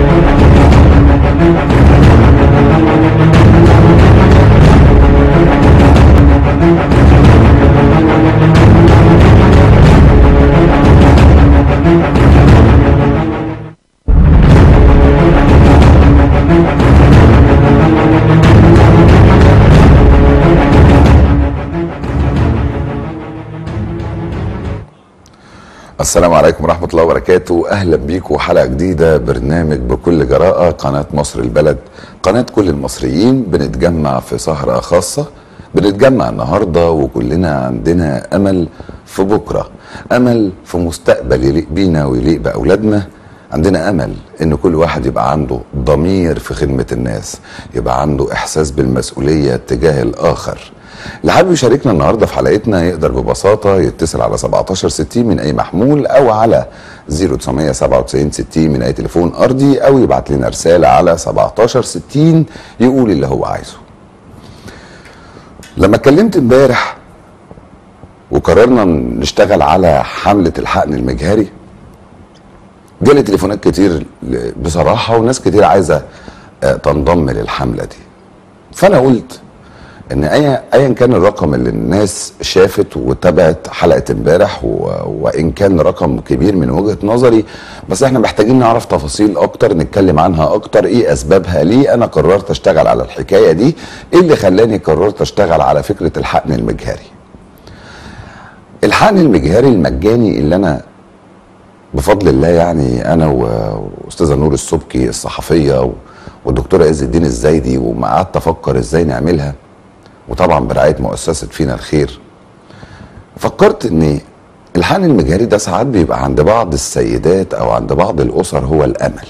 السلام عليكم ورحمة الله وبركاته أهلا بيكم حلقة جديدة برنامج بكل جراءة قناة مصر البلد قناة كل المصريين بنتجمع في سهرة خاصة بنتجمع النهاردة وكلنا عندنا أمل في بكرة أمل في مستقبل يليق بينا ويليق بأولادنا عندنا أمل إن كل واحد يبقى عنده ضمير في خدمة الناس يبقى عنده إحساس بالمسؤولية تجاه الآخر اللي حابب يشاركنا النهارده في حلقتنا يقدر ببساطه يتصل على 1760 من اي محمول او على 0997 60 من اي تليفون ارضي او يبعت لنا رساله على 1760 يقول اللي هو عايزه. لما اتكلمت امبارح وقررنا نشتغل على حمله الحقن المجهري جالي تليفونات كتير بصراحه وناس كتير عايزه تنضم للحمله دي. فانا قلت ان ايا ايا كان الرقم اللي الناس شافت وتابعت حلقه امبارح و... وان كان رقم كبير من وجهه نظري بس احنا محتاجين نعرف تفاصيل اكتر نتكلم عنها اكتر ايه اسبابها ليه انا قررت اشتغل على الحكايه دي ايه اللي خلاني قررت اشتغل على فكره الحقن المجهري الحقن المجهري المجاني اللي انا بفضل الله يعني انا واستاذه نور السبكي الصحفيه والدكتوره عز الدين الزايدي وما قعدت افكر ازاي نعملها وطبعا برعايه مؤسسه فينا الخير فكرت ان الحقن المجهري ده ساعات بيبقى عند بعض السيدات او عند بعض الاسر هو الامل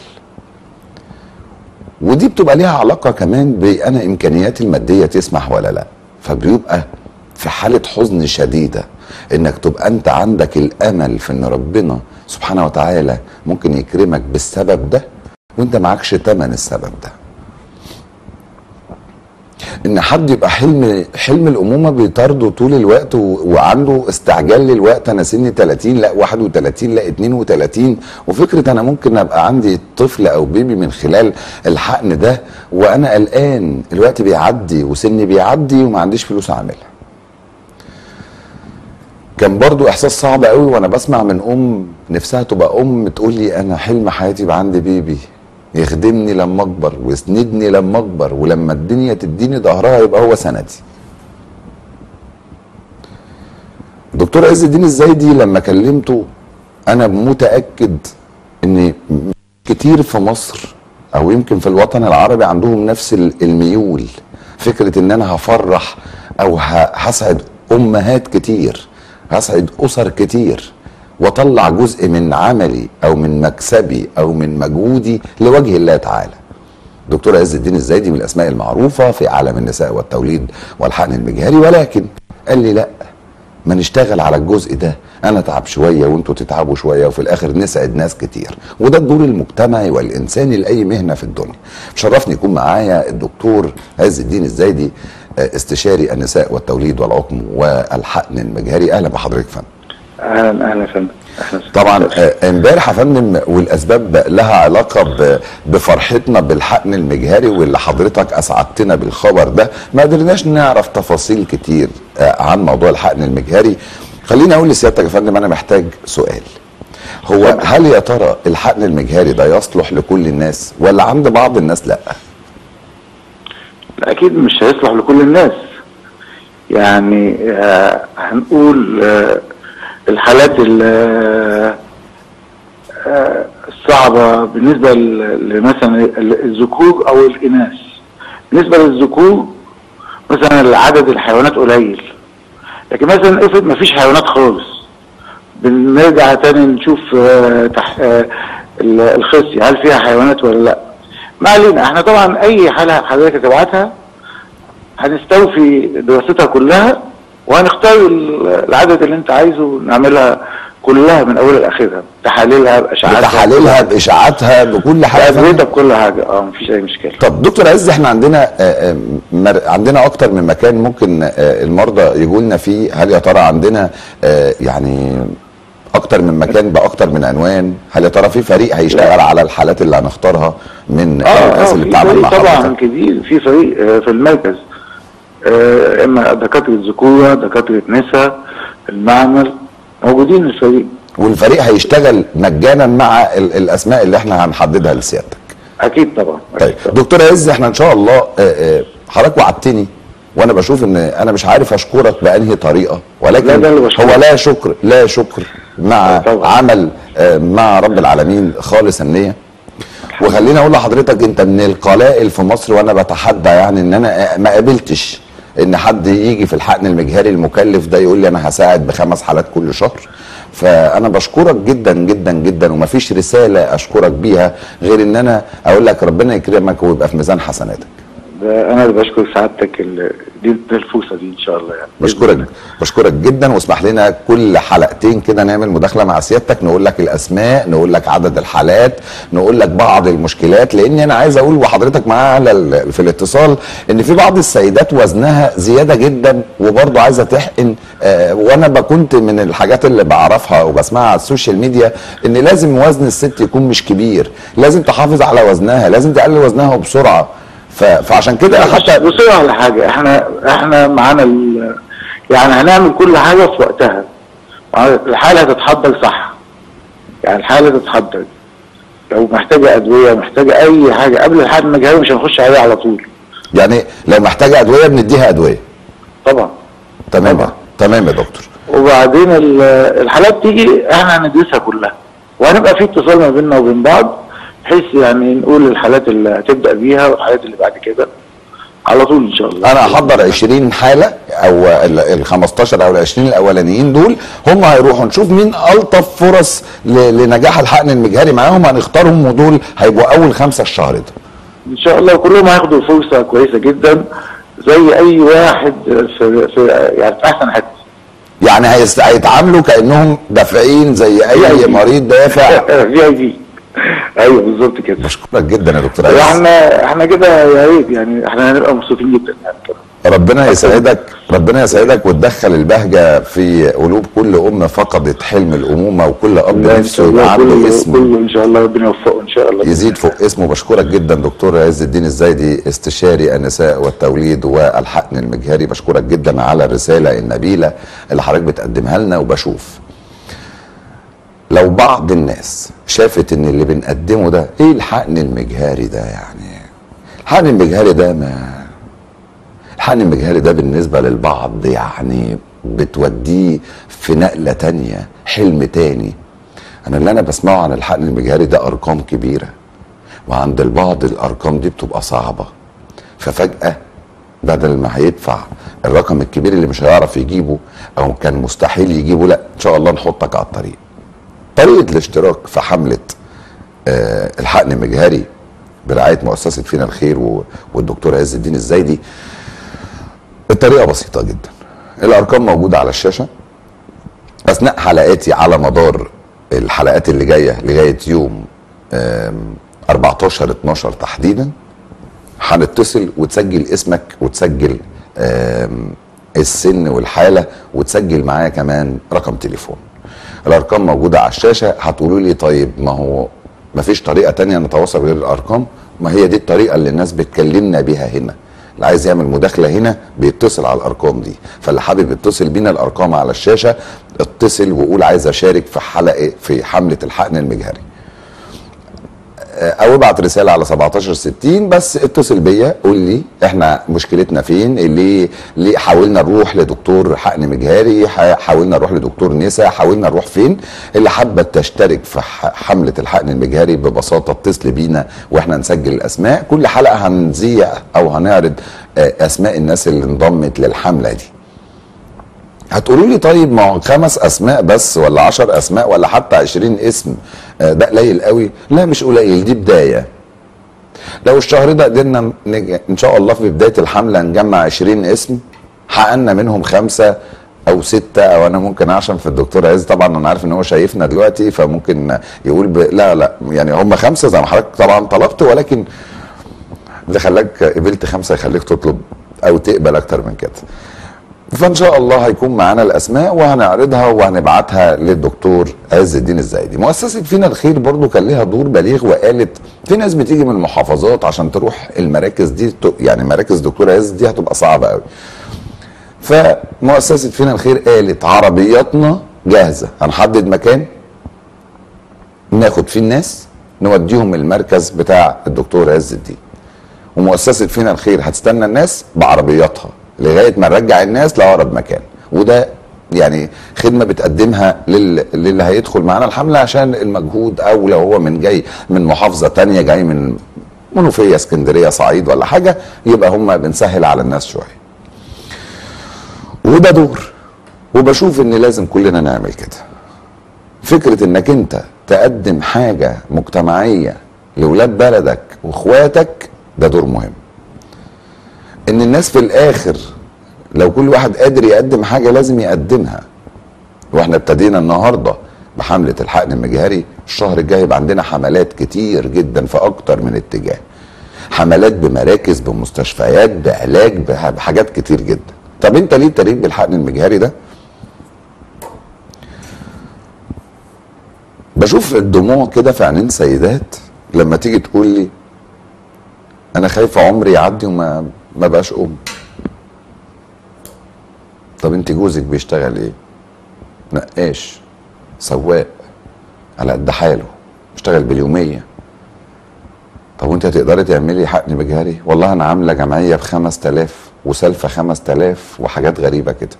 ودي بتبقى ليها علاقه كمان بانا امكانياتي الماديه تسمح ولا لا فبيبقى في حاله حزن شديده انك تبقى انت عندك الامل في ان ربنا سبحانه وتعالى ممكن يكرمك بالسبب ده وانت معكش تمن السبب ده ان حد يبقى حلم حلم الامومه بيطارده طول الوقت وعنده استعجال للوقت انا سني 30 لا 31 لا 32 وفكره انا ممكن ابقى عندي طفل او بيبي من خلال الحقن ده وانا قلقان الوقت بيعدي وسني بيعدي وما عنديش فلوس اعملها كان برضو احساس صعب قوي وانا بسمع من ام نفسها تبقى ام تقول لي انا حلم حياتي يبقى عندي بيبي يخدمني لما اكبر ويسندني لما اكبر ولما الدنيا تديني ظهرها يبقى هو سندي دكتور عز الدين الزايدي لما كلمته انا متاكد ان كتير في مصر او يمكن في الوطن العربي عندهم نفس الميول فكره ان انا هفرح او هسعد امهات كتير هسعد اسر كتير واطلع جزء من عملي او من مكسبي او من مجهودي لوجه الله تعالى دكتور عز الدين الزايدي من الاسماء المعروفه في عالم النساء والتوليد والحقن المجهري ولكن قال لي لا ما نشتغل على الجزء ده انا اتعب شويه وانتوا تتعبوا شويه وفي الاخر نسعد ناس كتير وده الدور المجتمعي والانساني لاي مهنه في الدنيا شرفني يكون معايا الدكتور عز الدين الزايدي استشاري النساء والتوليد والعقم والحقن المجهري اهلا بحضرتك فندم اهلا اهلا يا فندم طبعا امبارح يا فندم والاسباب لها علاقه بفرحتنا بالحقن المجهري واللي حضرتك اسعدتنا بالخبر ده ما قدرناش نعرف تفاصيل كتير عن موضوع الحقن المجهري خليني اقول لسيادتك يا فندم انا محتاج سؤال هو هل يا ترى الحقن المجهري ده يصلح لكل الناس ولا عند بعض الناس لا اكيد مش هيصلح لكل الناس يعني آه هنقول آه الحالات الصعبة بالنسبة لمثلا الذكور أو الإناث بالنسبة للذكور مثلا عدد الحيوانات قليل لكن مثلا افرض ما فيش حيوانات خالص بنرجع تاني نشوف الخصية هل فيها حيوانات ولا لا ما علينا احنا طبعا اي حالة حضرتك تبعتها هنستوفي دراستها كلها وهنختار العدد اللي انت عايزه نعملها كلها من اولها لاخرها تحاليلها باشعاعاتها بتحاليلها باشاعاتها بكل حاجه بأدويتها بكل حاجه اه مفيش اي مشكله طب دكتور عز احنا عندنا آآ آآ عندنا اكتر من مكان ممكن المرضى يجوا لنا فيه هل يا ترى عندنا يعني اكتر من مكان باكتر من عنوان هل يا ترى في فريق هيشتغل على الحالات اللي هنختارها من اه الناس اه اللي في بتعمل فريق مع طبعا حضرتك كبير في فريق آه، في المركز آه، اما دكاتره ذكوره دكاتره نساء المعمل موجودين الفريق والفريق هيشتغل مجانا مع ال- الاسماء اللي احنا هنحددها لسيادتك اكيد طبعا طيب أكيد طبعا. دكتور عز احنا ان شاء الله آه، آه، حضرتك وعدتني وانا بشوف ان انا مش عارف اشكرك بانهي طريقه لا، ولكن ده اللي بشكرك. هو لا شكر لا شكر مع طبعا. عمل آه، مع رب العالمين خالص النيه وخليني اقول لحضرتك انت من القلائل في مصر وانا بتحدى يعني ان انا ما قابلتش ان حد يجي في الحقن المجهري المكلف ده يقول لي انا هساعد بخمس حالات كل شهر فانا بشكرك جدا جدا جدا ومفيش رساله اشكرك بيها غير ان انا اقول لك ربنا يكرمك ويبقى في ميزان حسناتك ده انا اللي بشكر سعادتك ال- دي دي الفرصه دي ان شاء الله يعني بشكرك بشكرك جدا واسمح لنا كل حلقتين كده نعمل مداخله مع سيادتك نقول لك الاسماء نقول لك عدد الحالات نقول لك بعض المشكلات لان انا عايز اقول وحضرتك معايا على ال- في الاتصال ان في بعض السيدات وزنها زياده جدا وبرضه عايزه تحقن آه وانا ب- كنت من الحاجات اللي بعرفها وبسمعها على السوشيال ميديا ان لازم وزن الست يكون مش كبير لازم تحافظ على وزنها لازم تقلل وزنها بسرعه ف- فعشان كده لا حتى حتى بصوا على حاجه احنا احنا معانا ال- يعني هنعمل كل حاجه في وقتها الحاله هتتحضر صح يعني الحاله تتحضر لو محتاجه ادويه محتاجه اي حاجه قبل الحاله المجهري مش هنخش عليها على طول يعني لو محتاجه ادويه بنديها ادويه طبعا تمام طبعا. تمام يا دكتور وبعدين ال- الحالات تيجي احنا هندرسها كلها وهنبقى في اتصال ما بيننا وبين بعض بحيث يعني نقول الحالات اللي هتبدا بيها والحالات اللي بعد كده على طول ان شاء الله انا هحضر 20 حاله او ال 15 او ال 20 الاولانيين دول هم هيروحوا نشوف مين الطف فرص ل- لنجاح الحقن المجهري معاهم هنختارهم ودول هيبقوا اول خمسه الشهر ده ان شاء الله كلهم هياخدوا فرصه كويسه جدا زي اي واحد في, في يعني في احسن حته يعني هيست... هيتعاملوا كانهم دافعين زي اي VIP. مريض دافع في اي بي ايوه بالظبط كده بشكرك جدا يا دكتور عز احنا احنا كده يا ريت يعني احنا هنبقى مبسوطين جدا يعني كده ربنا يسعدك ربنا يسعدك وتدخل البهجه في قلوب كل ام فقدت حلم الامومه وكل اب لا، إن نفسه شاء الله يبقى عنده كله اسم كله ان شاء الله ربنا يوفقه ان شاء الله يزيد فوق اسمه بشكرك جدا دكتور عز الدين الزايدي استشاري النساء والتوليد والحقن المجهري بشكرك جدا على الرساله النبيله اللي حضرتك بتقدمها لنا وبشوف لو بعض الناس شافت ان اللي بنقدمه ده ايه الحقن المجهري ده يعني الحقن المجهري ده ما الحقن المجهري ده بالنسبه للبعض يعني بتوديه في نقله تانية حلم تاني انا اللي انا بسمعه عن الحقن المجهري ده ارقام كبيره وعند البعض الارقام دي بتبقى صعبه ففجاه بدل ما هيدفع الرقم الكبير اللي مش هيعرف يجيبه او كان مستحيل يجيبه لا ان شاء الله نحطك على الطريق طريقه الاشتراك في حمله آه الحقن المجهري برعايه مؤسسه فينا الخير و- والدكتور عز الدين الزايدي الطريقه بسيطه جدا الارقام موجوده على الشاشه اثناء حلقاتي على مدار الحلقات اللي جايه لغايه يوم آم، 14 12 تحديدا هنتصل وتسجل اسمك وتسجل آم، السن والحاله وتسجل معايا كمان رقم تليفون الارقام موجوده على الشاشه هتقولوا لي طيب ما هو ما فيش طريقه تانية نتواصل غير الارقام ما هي دي الطريقه اللي الناس بتكلمنا بيها هنا اللي عايز يعمل مداخله هنا بيتصل على الارقام دي فاللي حابب يتصل بينا الارقام على الشاشه اتصل وقول عايز اشارك في حلقه في حمله الحقن المجهري او ابعت رساله على 1760 بس اتصل بيا قول لي احنا مشكلتنا فين اللي ليه حاولنا نروح لدكتور حقن مجهري ح- حاولنا نروح لدكتور نساء حاولنا نروح فين اللي حابه تشترك في ح- حمله الحقن المجهري ببساطه اتصل بينا واحنا نسجل الاسماء كل حلقه هنذيع او هنعرض آه، اسماء الناس اللي انضمت للحمله دي هتقولوا لي طيب ما هو خمس اسماء بس ولا عشر اسماء ولا حتى عشرين اسم آه، ده قليل قوي لا مش قليل دي بدايه لو الشهر ده قدرنا نج... ان شاء الله في بدايه الحمله نجمع 20 اسم حققنا منهم خمسه او سته او انا ممكن عشان في الدكتور عز طبعا انا عارف ان هو شايفنا دلوقتي فممكن يقول ب... لا لا يعني هم خمسه زي ما حضرتك طبعا طلبت ولكن اللي خلاك قبلت خمسه يخليك تطلب او تقبل اكتر من كده فان شاء الله هيكون معانا الاسماء وهنعرضها وهنبعتها للدكتور عز الدين الزايدي مؤسسه فينا الخير برضو كان لها دور بليغ وقالت في ناس بتيجي من المحافظات عشان تروح المراكز دي ت- يعني مراكز دكتور عز دي هتبقى صعبه قوي فمؤسسه فينا الخير قالت عربياتنا جاهزه هنحدد مكان ناخد فيه الناس نوديهم المركز بتاع الدكتور عز الدين ومؤسسه فينا الخير هتستنى الناس بعربياتها لغايه ما نرجع الناس لاقرب مكان وده يعني خدمه بتقدمها لل... للي هيدخل معانا الحمله عشان المجهود او لو هو من جاي من محافظه تانية جاي من منوفيه اسكندريه صعيد ولا حاجه يبقى هم بنسهل على الناس شويه وده دور وبشوف ان لازم كلنا نعمل كده فكره انك انت تقدم حاجه مجتمعيه لاولاد بلدك واخواتك ده دور مهم ان الناس في الاخر لو كل واحد قادر يقدم حاجه لازم يقدمها واحنا ابتدينا النهارده بحمله الحقن المجهري الشهر الجاي يبقى عندنا حملات كتير جدا في اكتر من اتجاه حملات بمراكز بمستشفيات بعلاج بح- بحاجات كتير جدا طب انت ليه ابتديت بالحقن المجهري ده بشوف الدموع كده في عينين سيدات لما تيجي تقول لي انا خايفه عمري يعدي وما ما بقاش ام طب انت جوزك بيشتغل ايه نقاش سواق على قد حاله بيشتغل باليوميه طب وانت هتقدري تعملي حقن مجهري والله انا عامله جمعيه ب 5000 وسالفه 5000 وحاجات غريبه كده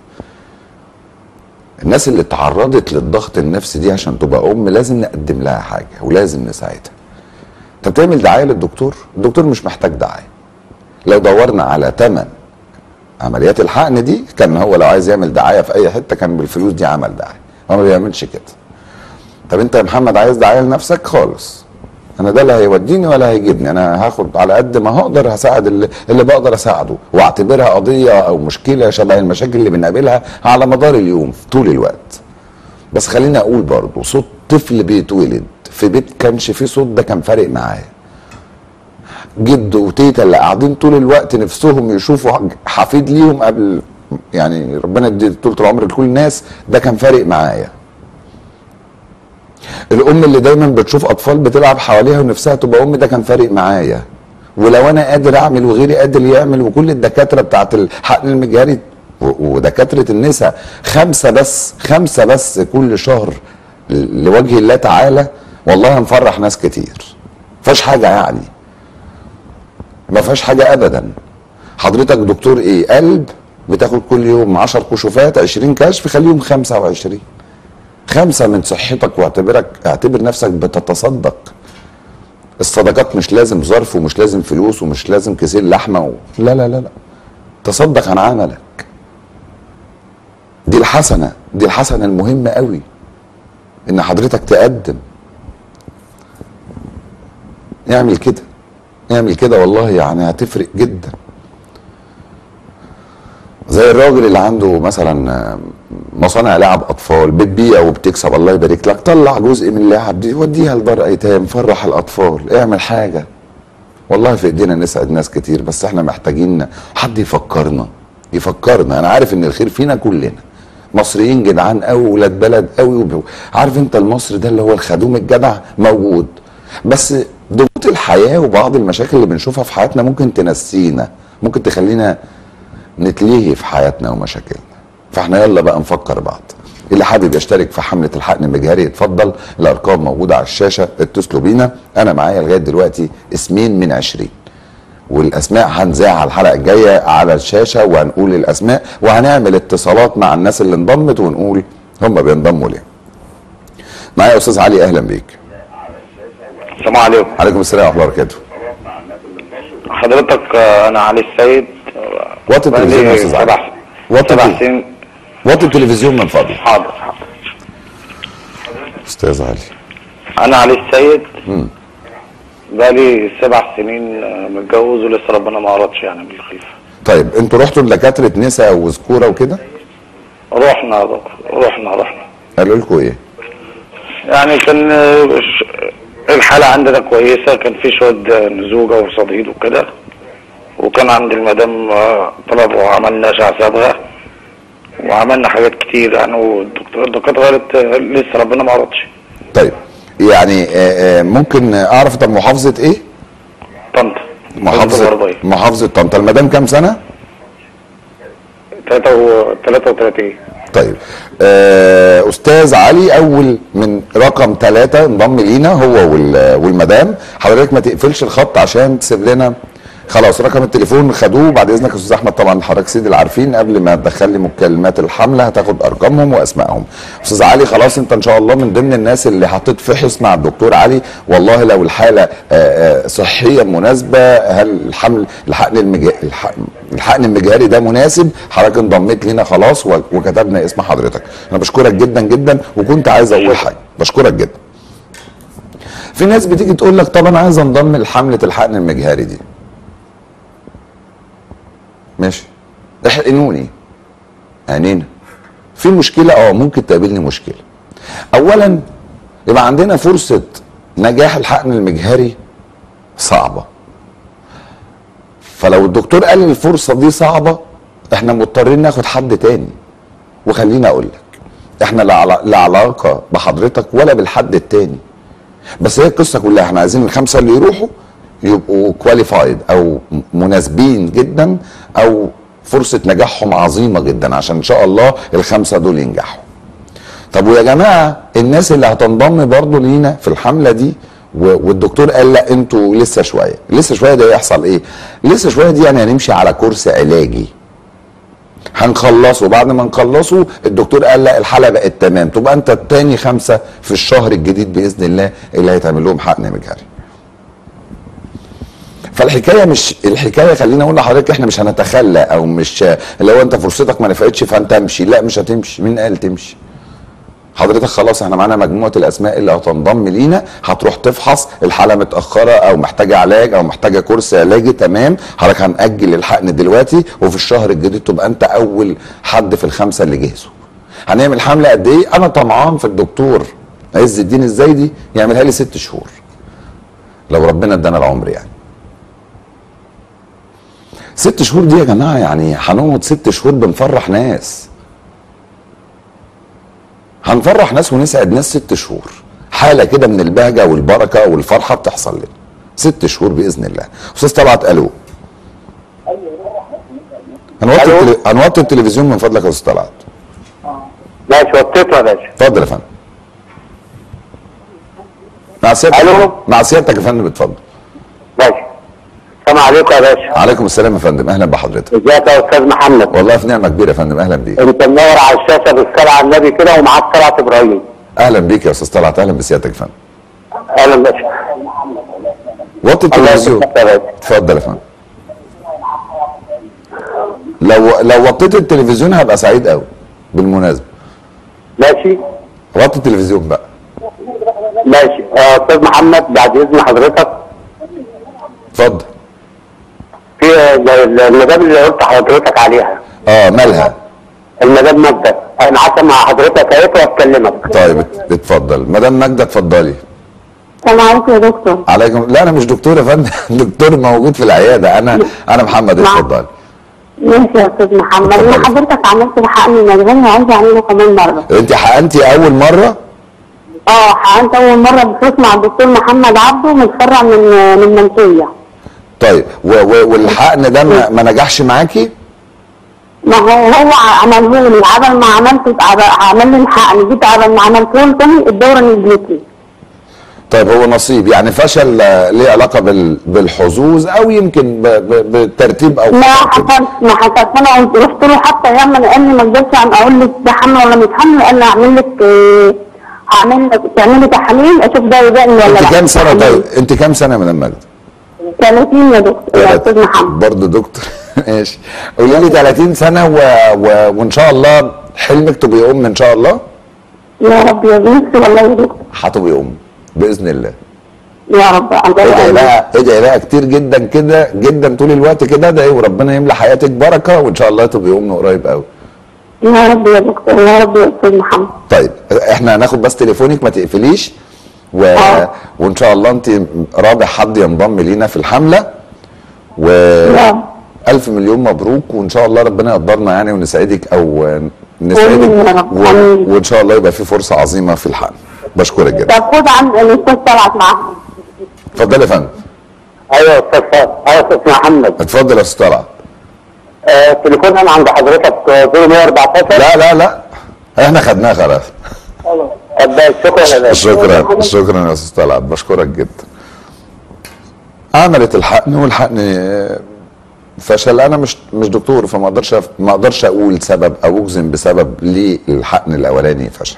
الناس اللي تعرضت للضغط النفسي دي عشان تبقى ام لازم نقدم لها حاجه ولازم نساعدها انت بتعمل دعايه للدكتور الدكتور مش محتاج دعايه لو دورنا على ثمن عمليات الحقن دي كان هو لو عايز يعمل دعايه في اي حته كان بالفلوس دي عمل دعايه هو ما بيعملش كده طب انت يا محمد عايز دعايه لنفسك خالص انا ده اللي هيوديني ولا هيجيبني انا هاخد على قد ما هقدر هساعد اللي, اللي بقدر اساعده واعتبرها قضيه او مشكله شبه المشاكل اللي بنقابلها على مدار اليوم طول الوقت بس خليني اقول برضه صوت طفل بيتولد في بيت كانش فيه صوت ده كان فارق معايا جد وتيتا اللي قاعدين طول الوقت نفسهم يشوفوا حفيد ليهم قبل يعني ربنا يدي طول العمر لكل الناس ده كان فارق معايا الام اللي دايما بتشوف اطفال بتلعب حواليها ونفسها تبقى ام ده كان فارق معايا ولو انا قادر اعمل وغيري قادر يعمل وكل الدكاتره بتاعت الحقن المجهري و- ودكاتره النساء خمسه بس خمسه بس كل شهر لوجه الله تعالى والله هنفرح ناس كتير فيهاش حاجه يعني ما فيهاش حاجه ابدا حضرتك دكتور ايه قلب بتاخد كل يوم 10 كشوفات 20 كشف خليهم 25 خمسة من صحتك واعتبرك اعتبر نفسك بتتصدق الصدقات مش لازم ظرف ومش لازم فلوس ومش لازم كيسين لحمة و... لا لا لا لا تصدق عن عملك دي الحسنة دي الحسنة المهمة قوي ان حضرتك تقدم اعمل كده اعمل كده والله يعني هتفرق جدا زي الراجل اللي عنده مثلا مصانع لعب اطفال بتبيع وبتكسب الله يبارك لك طلع جزء من اللعب دي وديها لدار ايتام فرح الاطفال اعمل حاجه والله في ايدينا نسعد ناس كتير بس احنا محتاجين حد يفكرنا يفكرنا انا عارف ان الخير فينا كلنا مصريين جدعان قوي ولاد بلد قوي وب... عارف انت المصري ده اللي هو الخدوم الجدع موجود بس ضغوط الحياه وبعض المشاكل اللي بنشوفها في حياتنا ممكن تنسينا ممكن تخلينا نتلهي في حياتنا ومشاكلنا فاحنا يلا بقى نفكر بعض اللي حابب يشترك في حملة الحقن المجهري اتفضل الأرقام موجودة على الشاشة اتصلوا بينا أنا معايا لغاية دلوقتي اسمين من عشرين والأسماء هنذاع على الحلقة الجاية على الشاشة وهنقول الأسماء وهنعمل اتصالات مع الناس اللي انضمت ونقول هم بينضموا ليه معايا أستاذ علي أهلا بيك السلام عليكم عليكم السلام ورحمة الله وبركاته حضرتك آه، انا علي السيد وطي التلفزيون يا بقالي أستاذ علي سبع وطي سبع التل- سنين وطي التلفزيون من فضلك حاضر حاضر أستاذ علي انا علي السيد بقالي سبع سنين آه، متجوز ولسه ربنا ما اردش يعني بالخلفه طيب انتوا رحتوا لدكاترة نساء وذكورة وكده رحنا رحنا رحنا قالوا لكم ايه؟ يعني كان آه، ش- الحالة عندنا كويسة كان في شوية آه، نزوجة وصديد وكده وكان عند المدام آه، طلب وعملنا أشعة صبغة وعملنا حاجات كتير يعني والدكتور الدكاتره قالت آه، لسه ربنا ما عرضش طيب يعني آه، آه، ممكن اعرف طب محافظه ايه طنطا محافظه الغربية محافظه طنطا المدام كام سنه 33 طيب آه، استاذ علي اول من رقم ثلاثة انضم لينا هو وال- والمدام حضرتك ما تقفلش الخط عشان تسيب لنا خلاص رقم التليفون خدوه بعد اذنك يا استاذ احمد طبعا حضرتك سيدي العارفين قبل ما تدخل لي مكالمات الحمله هتاخد ارقامهم واسمائهم استاذ علي خلاص انت ان شاء الله من ضمن الناس اللي هتتفحص مع الدكتور علي والله لو الحاله آه، آه، صحيا مناسبه هل الحمل الحقن المج... الحقن الحقن المجهري ده مناسب حضرتك انضميت لينا خلاص و- وكتبنا اسم حضرتك انا بشكرك جدا جدا وكنت عايز اقول حاجه بشكرك جدا في ناس بتيجي تقول لك طب انا عايز انضم لحمله الحقن المجهري دي ماشي احقنوني عينينا في مشكله اه ممكن تقابلني مشكله اولا يبقى عندنا فرصه نجاح الحقن المجهري صعبه فلو الدكتور قال الفرصه دي صعبه احنا مضطرين ناخد حد تاني وخليني اقول لك احنا لا علا- لا علاقه بحضرتك ولا بالحد التاني بس هي القصه كلها احنا عايزين الخمسه اللي يروحوا يبقوا كواليفايد او م- مناسبين جدا او فرصه نجاحهم عظيمه جدا عشان ان شاء الله الخمسه دول ينجحوا طب ويا جماعه الناس اللي هتنضم برضو لينا في الحمله دي و- والدكتور قال لا انتوا لسه شويه لسه شويه ده يحصل ايه لسه شويه دي يعني هنمشي على كورس علاجي هنخلصه بعد ما نخلصه الدكتور قال لا الحاله بقت تمام تبقى انت التاني خمسه في الشهر الجديد باذن الله اللي هيتعمل لهم حقن مجهري فالحكايه مش الحكايه خليني اقول لحضرتك احنا مش هنتخلى او مش لو انت فرصتك ما نفعتش فانت امشي لا مش هتمشي مين قال تمشي حضرتك خلاص احنا معانا مجموعه الاسماء اللي هتنضم لينا هتروح تفحص الحاله متاخره او محتاجه علاج او محتاجه كورس علاجي تمام حضرتك هنأجل الحقن دلوقتي وفي الشهر الجديد تبقى انت اول حد في الخمسه اللي جهزوا هنعمل حمله قد ايه انا طمعان في الدكتور عز الدين الزايدي يعملها لي ست شهور لو ربنا ادانا العمر يعني ست شهور دي يا جماعه يعني هنقعد ست شهور بنفرح ناس هنفرح ناس ونسعد ناس ست شهور حاله كده من البهجه والبركه والفرحه بتحصل لنا ست شهور باذن الله استاذ طلعت الو هنوطي ألو؟ التلي... هنوطي التلفزيون من فضلك يا استاذ طلعت ماشي وطيته يا باشا اتفضل يا فندم مع سيادتك ألو؟ مع سيادتك يا فندم اتفضل ماشي السلام عليكم يا باشا عليكم السلام يا فندم اهلا بحضرتك ازيك يا استاذ محمد والله في نعمه كبيره يا فندم اهلا بيك انت منور على الشاشه بالصلاه على النبي كده ومعاك طلعت ابراهيم اهلا بيك يا استاذ طلعت اهلا بسيادتك يا فندم اهلا باشا وطي الله التلفزيون يسلمك يا باشا اتفضل يا فندم لو لو وطيت التلفزيون هبقى سعيد قوي بالمناسبه ماشي وطي التلفزيون بقى ماشي آه، استاذ محمد بعد اذن حضرتك اتفضل في ال- ال- المدام اللي قلت حضرتك عليها اه مالها المدام ماجدة انا قعدت مع حضرتك اهيت واتكلمك طيب ات- اتفضل مدام ماجده اتفضلي السلام عليكم يا دكتور عليكم لا انا مش دكتور يا فندم دكتور موجود في العياده انا انا محمد نعم. اتفضلي ماشي يا استاذ محمد اتفضلي. انا حضرتك عملت الحقن المجاني وعايزه اعمله كمان مره انت حقنتي اول مره اه حقنت اول مره بصوت مع الدكتور محمد عبده متفرع من من منسيه طيب و و والحقن ده ما, ما نجحش معاكي ما هو هو عمله لي عبل ما عملت عمل لي الحقن جيت عبل ما عملته له تاني الدوره نزلت لي طيب هو نصيب يعني فشل آه، ليه علاقه بال بالحظوظ او يمكن ب ب بالترتيب او ما خطأ كده. حصلش ما حصلش انا قلت رحت له حتى ايام ما قال لي ما اقدرش عن اقول لك ده حمل ولا مش حمل قال لي اعمل لك آه، هعمل لك تعملي تحاليل اشوف ده يبان ولا انت لا كام سنه تحاليل. طيب انت كام سنه يا مدام ماجده 30 يا دكتور يا استاذ محمد برضه دكتور ماشي قولي لي 30 سنه و... و... وان شاء الله حلمك تبقي ام ان شاء الله يا رب يا بنتي والله يا دكتور هتبقي ام باذن الله يا رب ادعي الله لها ادعي لها كتير جدا كده جدا طول الوقت كده ادعي وربنا يملى حياتك بركه وان شاء الله تبقي ام قريب قوي يا رب يا دكتور يا رب يا استاذ محمد طيب احنا هناخد بس تليفونك ما تقفليش و... آه. وان شاء الله انت رابع حد ينضم لينا في الحمله و نعم. الف مليون مبروك وان شاء الله ربنا يقدرنا يعني ونسعدك او نسعدك آمين يا رب. و... آمين. وان شاء الله يبقى في فرصه عظيمه في الحقن بشكرك جدا طب خد عند الاستاذ طلعت معاهم اتفضل يا فندم ايوه يا استاذ فهد. ايوه يا استاذ محمد اتفضل يا استاذ طلعت آه، التليفون انا عند حضرتك آه، 0114 لا لا لا احنا خدناها خلاص طب شكرا يا باشا. شكرا شكرا يا استاذ طلعت بشكرك جدا عملت الحقن والحقن آه، فشل انا مش مش دكتور فما اقدرش أف- ما اقدرش اقول سبب او اجزم بسبب ليه الحقن الاولاني فشل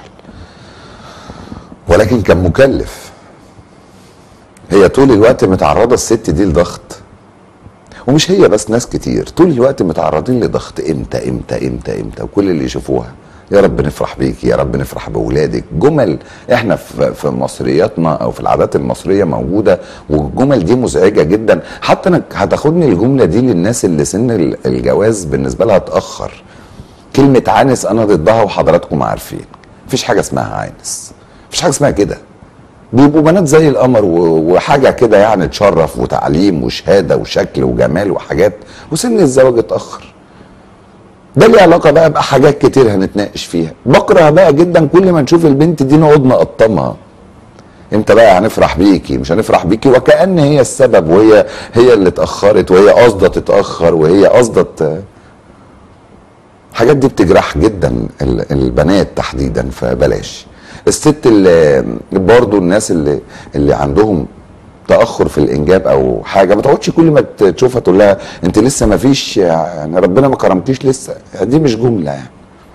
ولكن كان مكلف هي طول الوقت متعرضه الست دي لضغط ومش هي بس ناس كتير طول الوقت متعرضين لضغط امتى امتى امتى امتى وكل اللي يشوفوها يا رب نفرح بيك يا رب نفرح باولادك جمل احنا في في مصرياتنا او في العادات المصريه موجوده والجمل دي مزعجه جدا حتى انك هتاخدني الجمله دي للناس اللي سن ال- الجواز بالنسبه لها اتاخر كلمه عانس انا ضدها وحضراتكم عارفين مفيش حاجه اسمها عانس مفيش حاجه اسمها كده بيبقوا بنات زي القمر و- وحاجه كده يعني تشرف وتعليم وشهاده وشكل وجمال وحاجات وسن الزواج اتاخر ده ليه علاقه بقى بحاجات كتير هنتناقش فيها بكره بقى جدا كل ما نشوف البنت دي نقعد نقطمها امتى بقى هنفرح بيكي مش هنفرح بيكي وكأن هي السبب وهي هي اللي اتأخرت وهي قاصدة تتأخر وهي قاصدة ت- الحاجات دي بتجرح جدا ال- البنات تحديدا فبلاش الست اللي برضو الناس اللي اللي عندهم تاخر في الانجاب او حاجه ما تقعدش كل ما ت- تشوفها تقول لها انت لسه ما فيش يعني ربنا ما كرمكيش لسه دي مش جمله يعني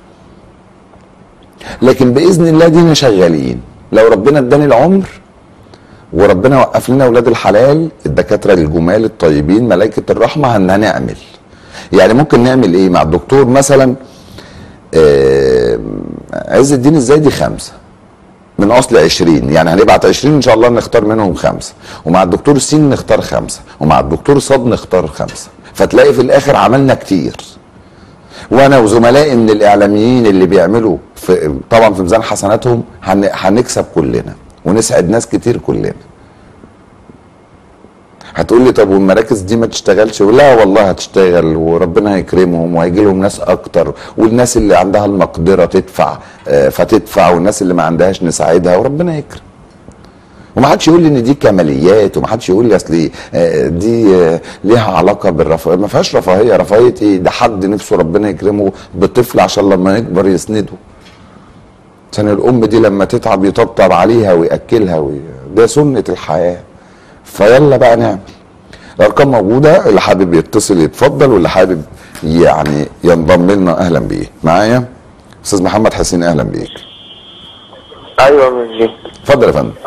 لكن باذن الله دينا شغالين لو ربنا اداني العمر وربنا وقف لنا اولاد الحلال الدكاتره الجمال الطيبين ملائكه الرحمه هن هنعمل يعني ممكن نعمل ايه مع الدكتور مثلا آه، عز الدين الزايدي خمسه من اصل 20 يعني هنبعت 20 ان شاء الله نختار منهم خمسه ومع الدكتور سين نختار خمسه ومع الدكتور صاد نختار خمسه فتلاقي في الاخر عملنا كتير وانا وزملائي من الاعلاميين اللي بيعملوا في طبعا في ميزان حسناتهم هن- هنكسب كلنا ونسعد ناس كتير كلنا هتقول لي طب والمراكز دي ما تشتغلش لا والله هتشتغل وربنا هيكرمهم وهيجي لهم ناس اكتر والناس اللي عندها المقدره تدفع آه، فتدفع والناس اللي ما عندهاش نساعدها وربنا يكرم وما حدش يقول لي ان دي كماليات وما حدش يقول لي اصل آه، دي آه، ليها علاقه بالرفاهيه ما فيهاش رفاهيه رفاهيه ايه ده حد نفسه ربنا يكرمه بطفل عشان لما يكبر يسنده عشان الام دي لما تتعب يطبطب عليها وياكلها وي... ده سنه الحياه فيلا بقى نعمل الارقام موجوده اللي حابب يتصل يتفضل واللي حابب يعني ينضم لنا اهلا بيه معايا استاذ محمد حسين اهلا بيك ايوه ماشي اتفضل يا فندم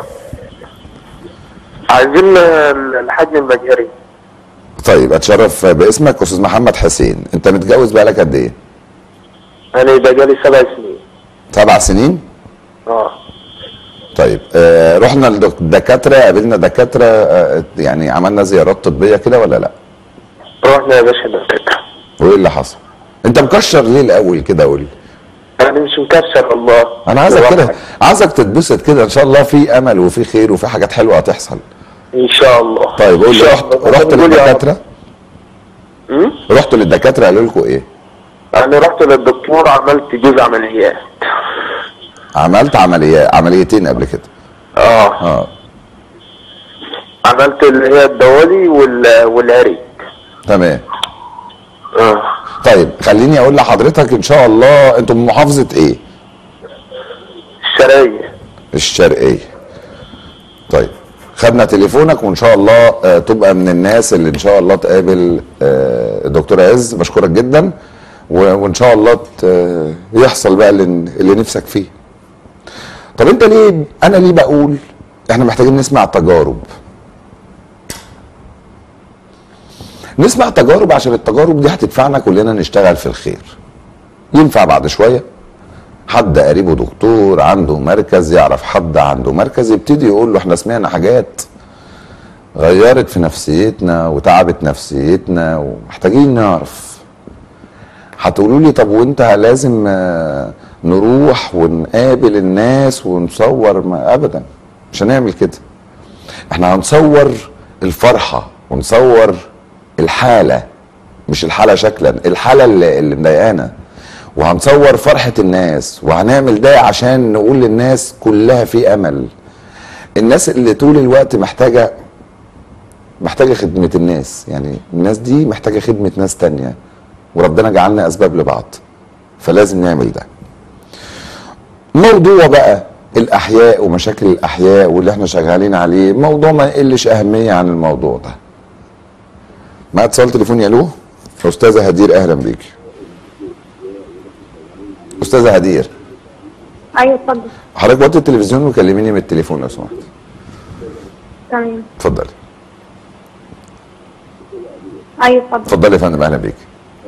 عايزين ال- الحجم المجهري طيب اتشرف باسمك استاذ محمد حسين انت متجوز بقالك قد ايه انا يبقى جالي سبع سنين سبع سنين اه طيب آه رحنا للدكاتره قابلنا دكاتره آه يعني عملنا زيارات طبيه كده ولا لا رحنا يا باشا دكاتره وايه اللي حصل انت مكشر ليه الاول كده قول لي انا مش مكسر والله انا عايزك كده بالراحة. عايزك تتبسط كده ان شاء الله في امل وفي خير وفي حاجات حلوه هتحصل ان شاء الله طيب قول إن لي شاء رحت الله. رحت بقول يا رب. للدكاتره أمم؟ رحتوا للدكاتره قالوا لكم ايه انا رحت للدكتور عملت جزء عمليات عملت عمليات عمليتين قبل كده اه اه عملت اللي هي الدوالي وال... والعرق تمام اه طيب خليني اقول لحضرتك ان شاء الله انتم من محافظه ايه الشرايح الشرقيه طيب خدنا تليفونك وان شاء الله آه، تبقى من الناس اللي ان شاء الله تقابل آه، الدكتور عز بشكرك جدا و- وان شاء الله ت- يحصل بقى اللي اللي نفسك فيه طب انت ليه انا ليه بقول احنا محتاجين نسمع تجارب نسمع تجارب عشان التجارب دي هتدفعنا كلنا نشتغل في الخير ينفع بعد شويه حد قريبه دكتور عنده مركز يعرف حد عنده مركز يبتدي يقول له احنا سمعنا حاجات غيرت في نفسيتنا وتعبت نفسيتنا ومحتاجين نعرف هتقولوا لي طب وانت لازم آه، نروح ونقابل الناس ونصور ما ابدا مش هنعمل كده احنا هنصور الفرحه ونصور الحاله مش الحاله شكلا الحاله اللي, اللي مضايقانا وهنصور فرحه الناس وهنعمل ده عشان نقول للناس كلها في امل الناس اللي طول الوقت محتاجه محتاجه خدمه الناس يعني الناس دي محتاجه خدمه ناس تانية وربنا جعلنا اسباب لبعض فلازم نعمل ده موضوع بقى الاحياء ومشاكل الاحياء واللي احنا شغالين عليه موضوع ما يقلش اهميه عن الموضوع ده مع اتصال تليفوني الو استاذه هدير اهلا بيكي استاذه هدير ايوه اتفضل حضرتك وطي التلفزيون وكلميني من التليفون لو سمحت تمام اتفضلي ايوه اتفضل اتفضلي يا فندم اهلا بيكي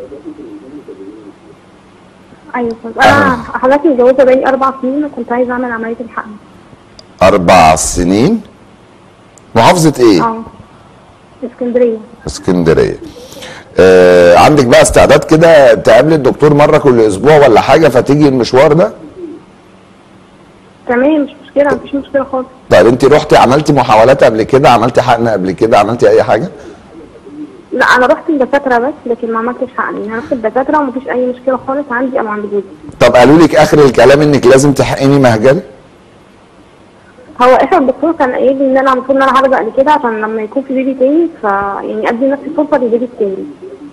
ايوه اتفضل انا حضرتك متجوزه بقالي اربع سنين وكنت عايزه اعمل عمليه الحقن اربع سنين محافظه ايه اه اسكندريه اسكندريه آه عندك بقى استعداد كده تقابلي الدكتور مره كل اسبوع ولا حاجه فتيجي المشوار ده تمام مش مشكله مفيش مشكله خالص طيب انت رحتي عملتي محاولات قبل كده عملتي حقن قبل كده عملتي اي حاجه لا انا رحت الدكاتره بس لكن ما عملتش حقن انا رحت الدكاتره ومفيش اي مشكله خالص عندي او عند جوزي طب قالوا لك اخر الكلام انك لازم تحقني مهجل هو اخر الدكتور كان قايل لي ان انا المفروض ان انا هرجع لكده عشان لما يكون في بيبي تاني ف يعني ادي نفسي فرصه للبيبي التاني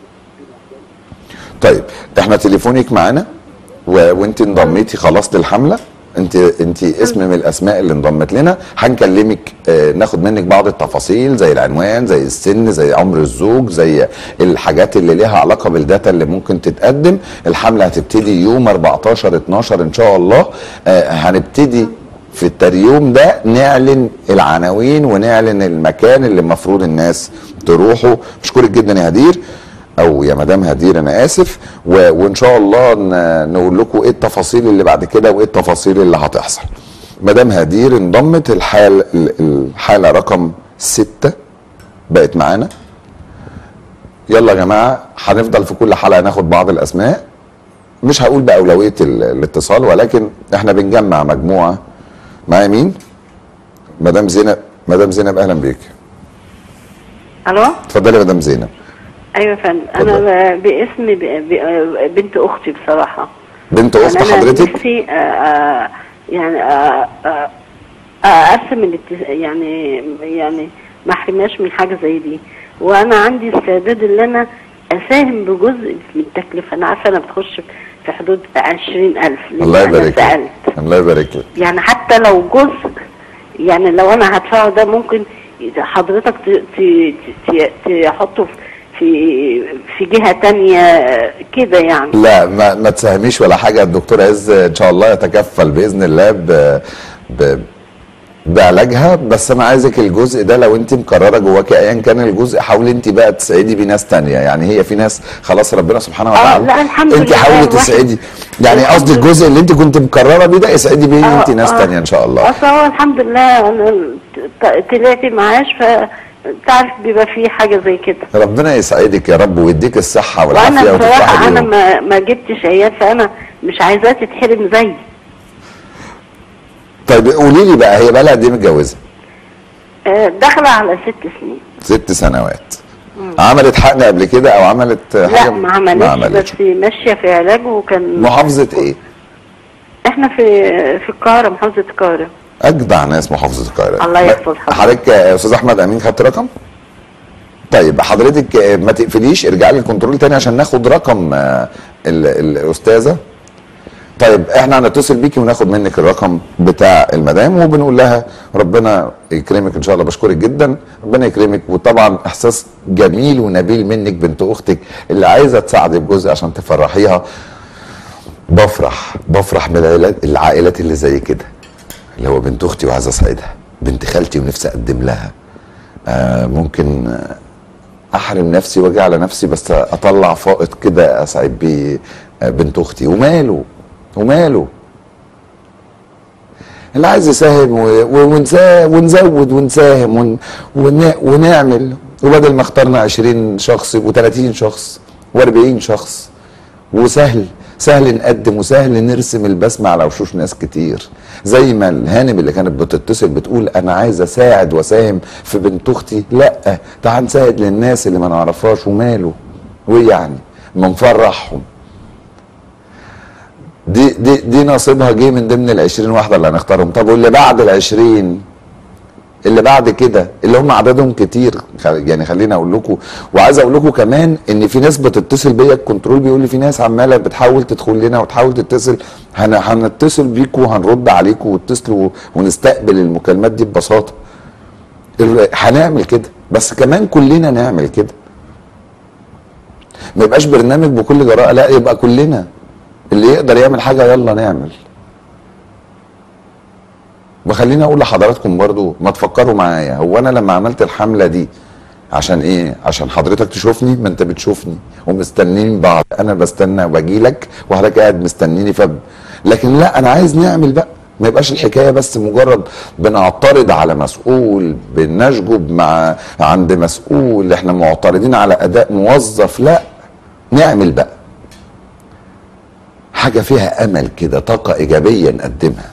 طيب احنا تليفونك معانا و... وانت انضميتي خلاص للحمله انت انت اسم من الاسماء اللي انضمت لنا هنكلمك اه ناخد منك بعض التفاصيل زي العنوان زي السن زي عمر الزوج زي الحاجات اللي ليها علاقه بالداتا اللي ممكن تتقدم الحمله هتبتدي يوم 14 12 ان شاء الله اه هنبتدي في التريوم ده نعلن العناوين ونعلن المكان اللي المفروض الناس تروحوا بشكرك جدا يا هدير او يا مدام هدير انا اسف و... وان شاء الله ن... نقول لكم ايه التفاصيل اللي بعد كده وايه التفاصيل اللي هتحصل مدام هدير انضمت الحال الحاله رقم ستة بقت معانا يلا يا جماعه هنفضل في كل حلقه ناخد بعض الاسماء مش هقول باولويه ال... الاتصال ولكن احنا بنجمع مجموعه معايا مين مدام زينب مدام زينب اهلا بيك الو اتفضلي يا مدام زينب ايوه يا فندم انا ب- باسم ب- ب- بنت اختي بصراحه بنت اخت يعني أنا حضرتك نفسي آه، آه، يعني آه، آه، اقسم الاتس- يعني يعني ما احرمهاش من حاجه زي دي وانا عندي استعداد ان انا اساهم بجزء من التكلفه انا عارفه انا بتخش في حدود 20000 لأن الله أنا يبارك سالت لك الله يبارك لك يعني حتى لو جزء يعني لو انا هدفعه ده ممكن حضرتك ت- ت- ت- تحطه في في جهة تانية كده يعني لا ما, ما تساهميش ولا حاجه الدكتور عز ان شاء الله يتكفل باذن الله ب, ب بعلاجها بس انا عايزك الجزء ده لو انت مكرره جواكي ايا كان الجزء حاولي انت بقى تسعدي بيه ناس تانية يعني هي في ناس خلاص ربنا سبحانه وتعالى لا، الحمد انت لله حاولي الواحد- تسعدي يعني الحمد قصدي لله. الجزء اللي انت كنت مكرره بيه ده اسعدي بيه آه، انت ناس آه. تانية ان شاء الله اصل هو الحمد لله أنا ط- طلعت معاش فتعرف بيبقى فيه حاجة زي كده ربنا يسعدك يا رب ويديك الصحه وانا والعافيه وتفرحي بصراحة انا بيهم. ما ما جبتش عيال فانا مش عايزاها تتحرم زيي طيب قولي لي بقى هي بقى لها قد ايه متجوزه آه، داخلة على ست سنين ست سنوات عملت حقن قبل كده او عملت حاجه لا ما عملتش بس ماشية في علاج وكان محافظه ايه احنا في في القاهرة محافظة القاهرة اجدع ناس محافظه القاهره الله يحفظ حضرتك. حضرتك يا استاذ احمد امين خدت رقم طيب حضرتك آه، ما تقفليش ارجعي للكنترول تاني عشان ناخد رقم آه، ال- الاستاذه طيب احنا هنتصل بيكي وناخد منك الرقم بتاع المدام وبنقول لها ربنا يكرمك ان شاء الله بشكرك جدا ربنا يكرمك وطبعا احساس جميل ونبيل منك بنت اختك اللي عايزه تساعدك بجزء عشان تفرحيها بفرح بفرح من العائلات العائلات اللي زي كده اللي هو بنت اختي وعايز اسعدها بنت خالتي ونفسي اقدم لها آه ممكن آه، احرم نفسي واجي على نفسي بس اطلع فائض كده اسعد بيه آه، بنت اختي وماله وماله اللي عايز يساهم و- و- ونسا- ونزود ونساهم ون ون ونعمل وبدل ما اخترنا 20 شخص يبقوا 30 شخص و40 شخص وسهل سهل نقدم وسهل نرسم البسمة على وشوش ناس كتير زي ما الهانم اللي كانت بتتصل بتقول انا عايز اساعد واساهم في بنت اختي لا تعال نساعد للناس اللي ما نعرفهاش وماله وايه يعني ما نفرحهم دي دي دي نصيبها جه من ضمن ال 20 واحده اللي هنختارهم طب واللي بعد ال 20 اللي بعد كده اللي هم عددهم كتير خ- يعني خليني اقول لكم وعايز اقول لكم كمان ان في ناس بتتصل بيا الكنترول بيقول لي في ناس عماله بتحاول تدخل لنا وتحاول تتصل هن هنتصل بيكم وهنرد عليكم واتصلوا ونستقبل المكالمات دي ببساطه ال- هنعمل كده بس كمان كلنا نعمل كده ما يبقاش برنامج بكل جراءه لا يبقى كلنا اللي يقدر يعمل حاجه يلا نعمل وخليني اقول لحضراتكم برضو ما تفكروا معايا هو انا لما عملت الحمله دي عشان ايه عشان حضرتك تشوفني ما انت بتشوفني ومستنيين بعض انا بستنى وباجي لك وحضرتك قاعد مستنيني فب لكن لا انا عايز نعمل بقى ما يبقاش الحكايه بس مجرد بنعترض على مسؤول بنشجب مع عند مسؤول احنا معترضين على اداء موظف لا نعمل بقى حاجه فيها امل كده طاقه ايجابيه نقدمها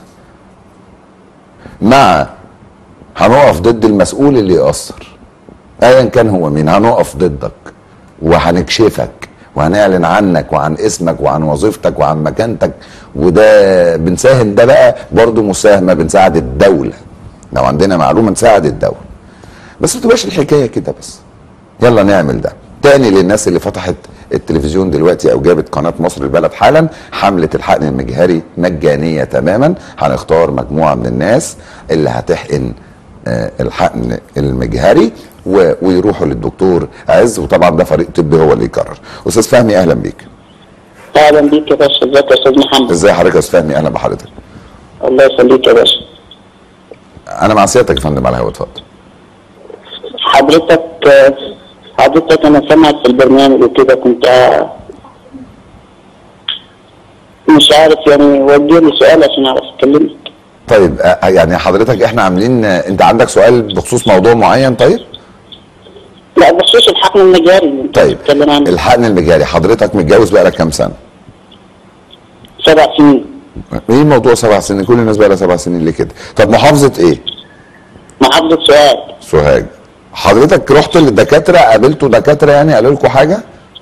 مع هنقف ضد المسؤول اللي يقصر ايا كان هو مين هنقف ضدك وهنكشفك وهنعلن عنك وعن اسمك وعن وظيفتك وعن مكانتك وده بنساهم ده بقى برضه مساهمه بنساعد الدوله لو عندنا معلومه نساعد الدوله بس ما تبقاش الحكايه كده بس يلا نعمل ده تاني للناس اللي فتحت التلفزيون دلوقتي او جابت قناه مصر البلد حالا حمله الحقن المجهري مجانيه تماما هنختار مجموعه من الناس اللي هتحقن آه، الحقن المجهري و- ويروحوا للدكتور عز وطبعا ده فريق طبي هو اللي يقرر استاذ فهمي اهلا بيك اهلا بيك يا باشا ازيك يا استاذ محمد ازاي حضرتك يا استاذ فهمي اهلا بحضرتك الله يخليك يا باشا انا مع سيادتك يا فندم على الهواء اتفضل حضرتك حضرتك انا سامعك في البرنامج وكده كنت مش عارف يعني وجه لي سؤال عشان اعرف اكلمك طيب آه، يعني حضرتك احنا عاملين آه، انت عندك سؤال بخصوص موضوع معين طيب لا بخصوص الحقن المجاري اللي انت طيب بتتكلم عنه الحقن المجاري حضرتك متجوز بقالك كام سنه سبع سنين ايه موضوع سبع سنين كل الناس بقى لها سبع سنين ليه كده طب محافظه ايه محافظة سؤال سوهاج حضرتك رحت للدكاتره قابلتوا دكاتره يعني قالوا لكم حاجه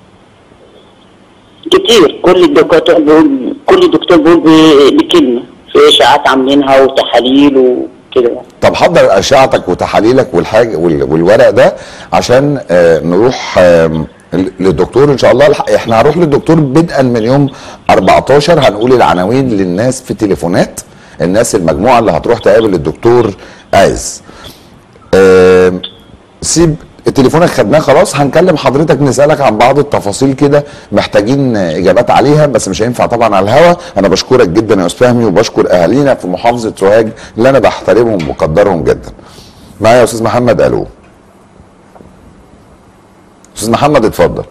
كتير كل الدكاتره بيقول كل دكتور بيقول ب- بكلمه في اشاعات عاملينها وتحاليل وكده يعني. طب حضر اشعتك وتحاليلك والحاجه وال- والورق ده عشان آه، نروح آم، ل- للدكتور ان شاء الله الح- احنا هنروح للدكتور بدءا من يوم 14 هنقول العناوين للناس في تليفونات الناس المجموعه اللي هتروح تقابل الدكتور عز آم، سيب تليفونك خدناه خلاص هنكلم حضرتك نسالك عن بعض التفاصيل كده محتاجين اجابات عليها بس مش هينفع طبعا على الهوا انا بشكرك جدا يا استاذ فهمي وبشكر اهالينا في محافظه سوهاج اللي انا بحترمهم وبقدرهم جدا معايا يا استاذ محمد الو استاذ محمد اتفضل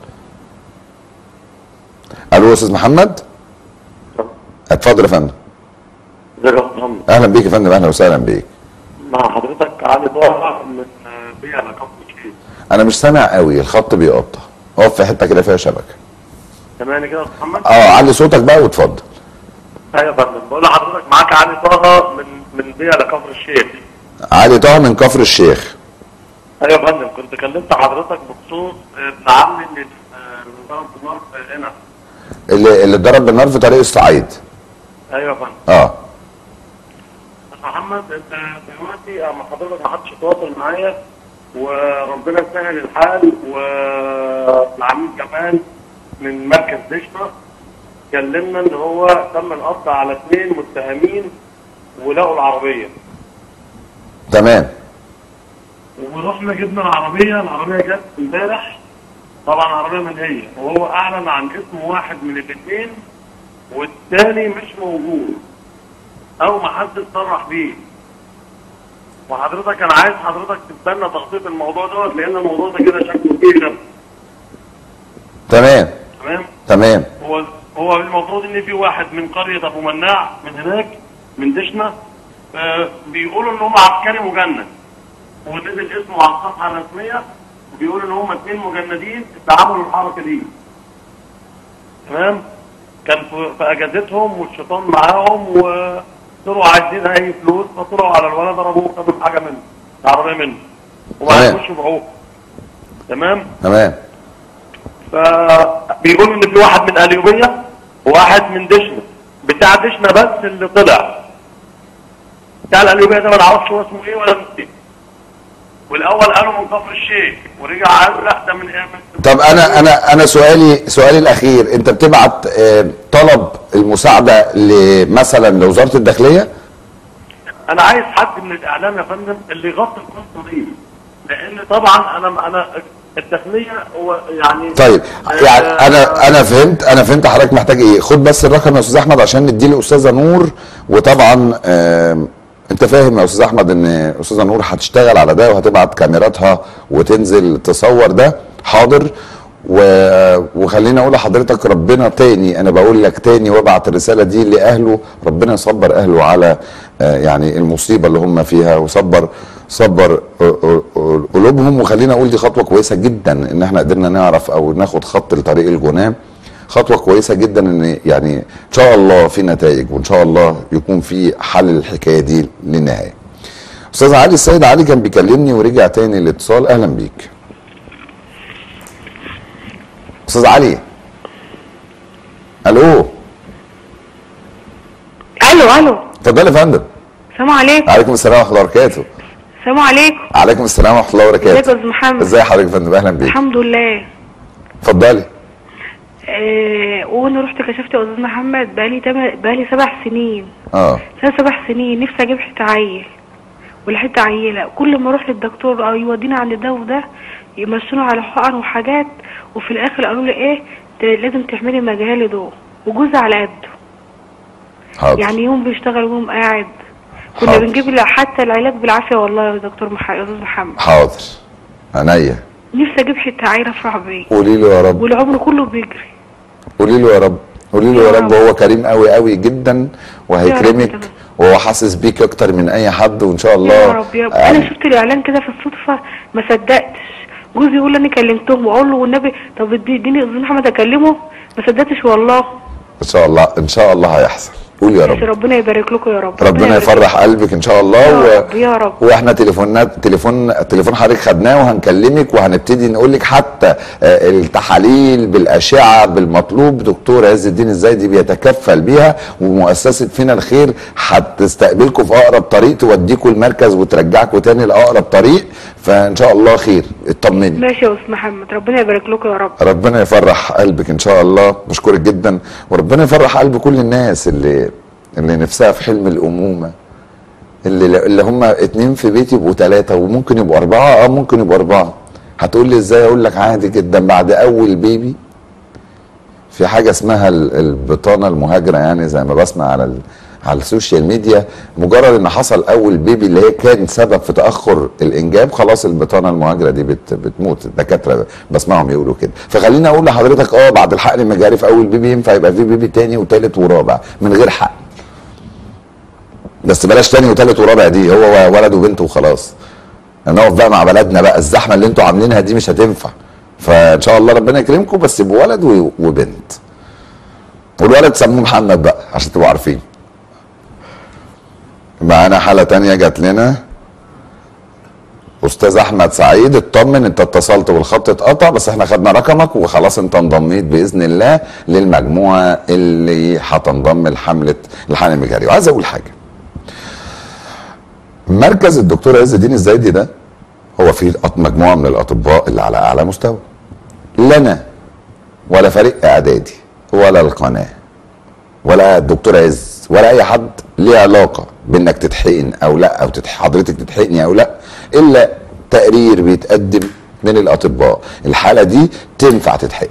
الو يا استاذ محمد اتفضل يا فندم ازيك يا أستاذ محمد اهلا بيك يا فندم اهلا وسهلا بيك مع حضرتك علي طه من بيع لقب كتير انا مش سامع قوي الخط بيقطع اقف في حته كده فيها شبكه سامعني كده يا أستاذ محمد اه علي صوتك بقى واتفضل ايوه يا فندم بقول لحضرتك معاك علي طه من من بيع لكفر الشيخ علي طه من كفر الشيخ ايوه يا فندم كنت كلمت حضرتك بخصوص ابن عمي اللي آه، اللي ضرب بالنار في هنا اللي اللي اتضرب بالنار في طريق الصعيد ايوه يا فندم اه بس محمد انت دلوقتي اما حضرتك ما حدش يتواصل معايا وربنا يسهل الحال والعميد كمان من مركز دشنا كلمنا ان هو تم القبض على اثنين متهمين ولقوا العربيه تمام ورحنا جبنا العربيه العربيه جت امبارح طبعا عربيه منهيه وهو اعلن عن اسم واحد من الاثنين والثاني مش موجود او ما حد صرح بيه وحضرتك انا عايز حضرتك تستنى تخطيط الموضوع دوت لان الموضوع ده كده شكله كبير جدا تمام تمام تمام هو هو المفروض ان في واحد من قريه ابو مناع من هناك من دشنا آه، بيقولوا ان هم عسكري مجند ونزل اسمه على الصفحه الرسميه وبيقول ان هم اثنين مجندين اتعاملوا الحركه دي تمام كان في, في اجازتهم والشيطان معاهم وطلعوا عايزين اي فلوس فطلعوا على الولد ضربوه خدوا حاجه منه العربيه منه وما تمام. عرفوش يبيعوه تمام تمام فبيقولوا ان في واحد من اليوبيه وواحد من دشنا بتاع دشنا بس اللي طلع بتاع القليوبيه ده ما نعرفش هو اسمه ايه ولا ايه والاول قالوا من كفر الشيخ ورجع قال لا ده من ايه من طب انا انا انا سؤالي سؤالي الاخير انت بتبعت آه، طلب المساعده ل- لوزاره الداخليه انا عايز حد من الاعلام يا فندم اللي يغطي القصه دي لان طبعا انا انا الداخليه هو يعني طيب يعني آه، انا انا فهمت انا فهمت حضرتك محتاج ايه خد بس الرقم يا استاذ احمد عشان نديه لاستاذه نور وطبعا آم، انت فاهم يا استاذ احمد ان استاذه نور هتشتغل على ده وهتبعت كاميراتها وتنزل تصور ده حاضر و... وخليني اقول لحضرتك ربنا تاني انا بقول لك تاني وابعت الرساله دي لاهله ربنا يصبر اهله على آه، يعني المصيبه اللي هم فيها وصبر صبر آه، آه، قلوبهم وخلينا اقول دي خطوه كويسه جدا ان احنا قدرنا نعرف او ناخد خط لطريق الجنام خطوه كويسه جدا ان يعني ان شاء الله في نتائج وان شاء الله يكون في حل للحكايه دي للنهايه استاذ علي السيد علي كان بيكلمني ورجع تاني الاتصال اهلا بيك استاذ علي الو الو الو اتفضل يا فندم السلام عليكم عليكم السلام ورحمه الله وبركاته السلام عليكم عليكم السلام ورحمه الله ازيك يا وبركاته استاذ محمد ازي حضرتك يا فندم اهلا بيك الحمد لله اتفضلي آه وانا رحت كشفت يا استاذ محمد بقالي تم... بقالي سبع سنين اه ثلاث سبع سنين نفسي اجيب حته عيل ولا حته عيله كل ما اروح للدكتور او يودينا عند ده وده يمشوني على حقن وحاجات وفي الاخر قالوا لي ايه ت- لازم تعملي مجال دول وجوزي على قده حاضر يعني يوم بيشتغل ويوم قاعد كنا حاضر. بنجيب له حتى العلاج بالعافيه والله يا دكتور مح... يا استاذ محمد حاضر عينيا نفسي اجيب حته عيله افرح بيه قولي له يا رب والعمر كله بيجري قولي له يا رب قولي له يا يا رب رب. هو كريم قوي قوي جدا وهيكرمك يا رب. وهو حاسس بيك اكتر من اي حد وان شاء الله يا رب يا رب انا شفت الاعلان كده في الصدفه ما صدقتش جوزي يقول لي انا كلمتهم واقول له والنبي طب ادي- اديني استاذ محمد اكلمه ما صدقتش والله ان شاء الله ان شاء الله هيحصل قول يا ماشي رب ربنا يبارك لكم يا رب ربنا يبارك يفرح قلبك ان شاء الله يا رب، يا رب. واحنا تليفونات تليفون تليفون حضرتك خدناه وهنكلمك وهنبتدي نقول لك حتى آه، التحاليل بالاشعه بالمطلوب دكتور عز الدين الزايدي بيتكفل بيها ومؤسسه فينا الخير هتستقبلكم في اقرب طريق توديكم المركز وترجعكم تاني لاقرب طريق فان شاء الله خير اطمني ماشي يا استاذ محمد ربنا يبارك لكم يا رب ربنا يفرح قلبك ان شاء الله بشكرك جدا وربنا يفرح قلب كل الناس اللي اللي نفسها في حلم الامومه اللي اللي هم اتنين في بيت يبقوا ثلاثه وممكن يبقوا اربعه اه ممكن يبقوا اربعه هتقول لي ازاي اقول لك عادي جدا بعد اول بيبي في حاجه اسمها ال- البطانه المهاجره يعني زي ما بسمع على ال- على السوشيال ميديا مجرد ان حصل اول بيبي اللي هي كان سبب في تاخر الانجاب خلاص البطانه المهاجره دي بت بتموت الدكاتره بسمعهم يقولوا كده فخليني اقول لحضرتك اه بعد الحقن المجاري في اول بيبي ينفع يبقى في بيبي تاني وتالت ورابع من غير حقن بس بلاش تاني وتالت ورابع دي هو ولد وبنت وخلاص نقف بقى مع بلدنا بقى الزحمه اللي انتوا عاملينها دي مش هتنفع فان شاء الله ربنا يكرمكم بس بولد و- وبنت والولد سموه محمد بقى عشان تبقوا عارفين معانا حاله تانية جات لنا استاذ احمد سعيد اطمن انت اتصلت والخط اتقطع بس احنا خدنا رقمك وخلاص انت انضميت باذن الله للمجموعه اللي هتنضم لحمله الحقن المجاري وعايز اقول حاجه مركز الدكتور عز الدين الزايدي ده هو فيه أط- مجموعه من الاطباء اللي على اعلى مستوى لنا ولا فريق اعدادي ولا القناه ولا الدكتور عز ولا اي حد ليه علاقه بانك تتحقن او لا او تتح... حضرتك تتحقني او لا الا تقرير بيتقدم من الاطباء الحاله دي تنفع تتحقن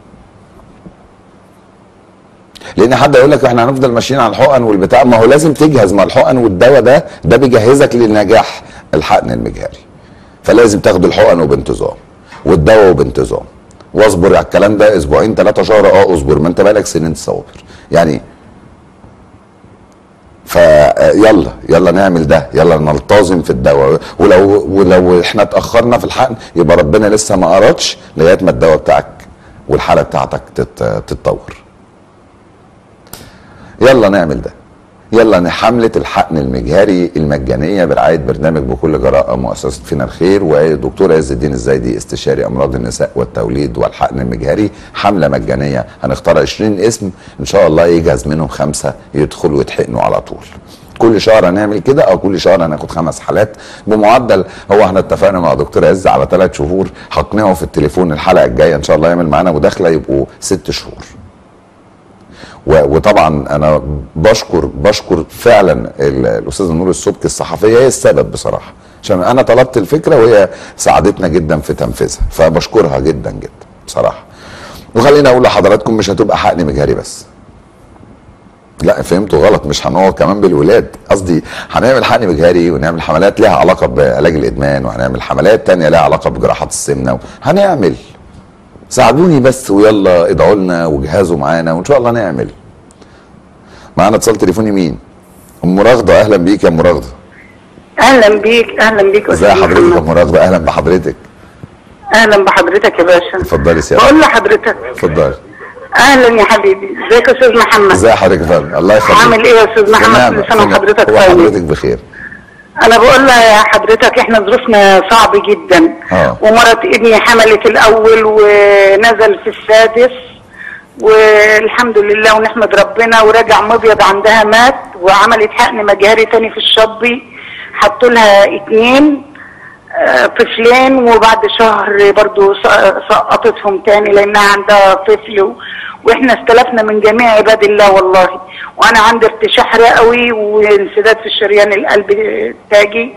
لان حد يقول لك احنا هنفضل ماشيين على الحقن والبتاع ما هو لازم تجهز ما الحقن والدواء ده ده بيجهزك لنجاح الحقن المجهري فلازم تاخد الحقن وبانتظام والدواء وبانتظام واصبر على الكلام ده اسبوعين ثلاثه شهر اه اصبر ما انت بقالك سنين تصابر يعني فيلا يلا نعمل ده يلا نلتزم في الدواء ولو ولو احنا اتاخرنا في الحقن يبقى ربنا لسه ما ارادش لغايه ما الدواء بتاعك والحاله بتاعتك تت- تتطور يلا نعمل ده يلا حملة الحقن المجهري المجانية برعاية برنامج بكل جراءة مؤسسة فينا الخير ودكتور عز الدين الزايدي استشاري أمراض النساء والتوليد والحقن المجهري حملة مجانية هنختار 20 اسم إن شاء الله يجهز منهم خمسة يدخلوا يتحقنوا على طول كل شهر هنعمل كده او كل شهر هناخد خمس حالات بمعدل هو احنا اتفقنا مع دكتور عز على ثلاث شهور هقنعه في التليفون الحلقه الجايه ان شاء الله يعمل معانا مداخله يبقوا ست شهور و- وطبعا انا بشكر بشكر فعلا ال- الاستاذه نور السبكي الصحفيه هي السبب بصراحه عشان انا طلبت الفكره وهي ساعدتنا جدا في تنفيذها فبشكرها جدا جدا بصراحه وخليني اقول لحضراتكم مش هتبقى حقن مجهري بس لا فهمتوا غلط مش هنقعد كمان بالولاد قصدي هنعمل حقن مجهري ونعمل حملات ليها علاقه بعلاج الادمان وهنعمل حملات تانية ليها علاقه بجراحات السمنه هنعمل ساعدوني بس ويلا ادعوا لنا وجهزوا معانا وان شاء الله نعمل معانا اتصال تليفوني مين ام راغده اهلا بيك يا ام راغده اهلا بيك اهلا بيك ازي أستاذ حضرتك يا محمد. ام راغده اهلا بحضرتك اهلا بحضرتك يا باشا اتفضلي سيادة بقول لحضرتك اتفضلي اهلا يا حبيبي ازيك يا استاذ محمد ازي حضرتك يا فندم الله يخليك عامل ايه يا استاذ محمد تمام، كل سنه تمام. وحضرتك هو طيب حضرتك بخير انا بقول لها يا حضرتك احنا ظروفنا صعب جدا اه ومرت ابني حملت الاول ونزل في السادس والحمد لله ونحمد ربنا ورجع مبيض عندها مات وعملت حقن مجهري تاني في الشطبي حطوا لها اتنين آه، طفلين وبعد شهر برضو س- سقطتهم تاني لانها عندها طفل و- واحنا استلفنا من جميع عباد الله والله وانا عندي ارتشاح رئوي وانسداد في الشريان القلب التاجي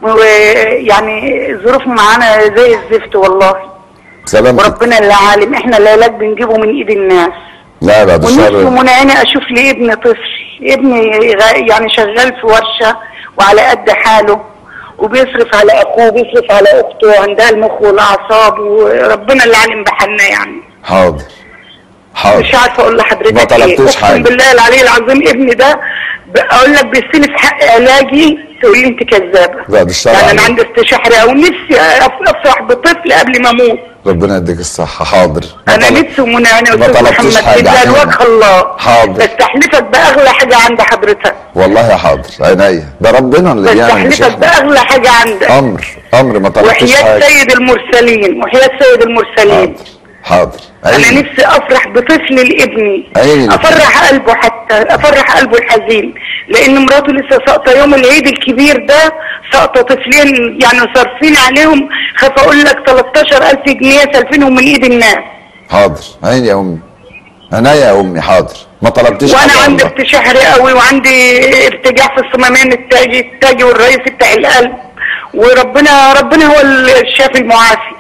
ويعني ظروف معانا زي الزفت والله سلامتك وربنا اللي عالم احنا العلاج بنجيبه من ايد الناس لا بعد ونفسي الشهر منعاني اشوف لي ابن طفل ابني غ- يعني شغال في ورشه وعلى قد حاله وبيصرف على اخوه بيصرف على اخته عندها المخ والاعصاب وربنا اللي عالم بحالنا يعني حاضر حاضر مش عارفه اقول لحضرتك ما طلبتوش اقسم حاجة. بالله العلي العظيم ابني ده اقول لك بيستلف حق علاجي تقول لي انت كذابه بعد الشهر يعني انا عليك. عندي استشاح رئوي ونفسي أف- افرح بطفل قبل ما اموت ربنا يديك الصحة حاضر ما انا طلب- نفسي منعاني يا ما استاذ طلبتوش محمد حاجة بالله عينيا. وجه الله حاضر. بستحلفك باغلى حاجه عند حضرتك والله يا حاضر عينيا ده ربنا اللي بيعمل مش بستحلفك احنا باغلى حاجه عندك امر امر ما طلبتش وحياة حاجة سيد المرسلين وحياة سيد المرسلين حاضر انا عيني نفسي افرح بطفل لابني عيني. افرح قلبه حتى افرح قلبه الحزين لان مراته لسه ساقطه يوم العيد الكبير ده ساقطه طفلين يعني صارفين عليهم خاف اقول لك 13000 جنيه سالفينهم من ايد الناس حاضر عيني يا امي عينيا يا امي حاضر ما طلبتش وانا حاجة عندي والله. ارتشاح رئوي وعندي ارتجاع في الصمامين التاجي التاجي والرئيسي بتاع القلب وربنا ربنا هو الشافي المعافي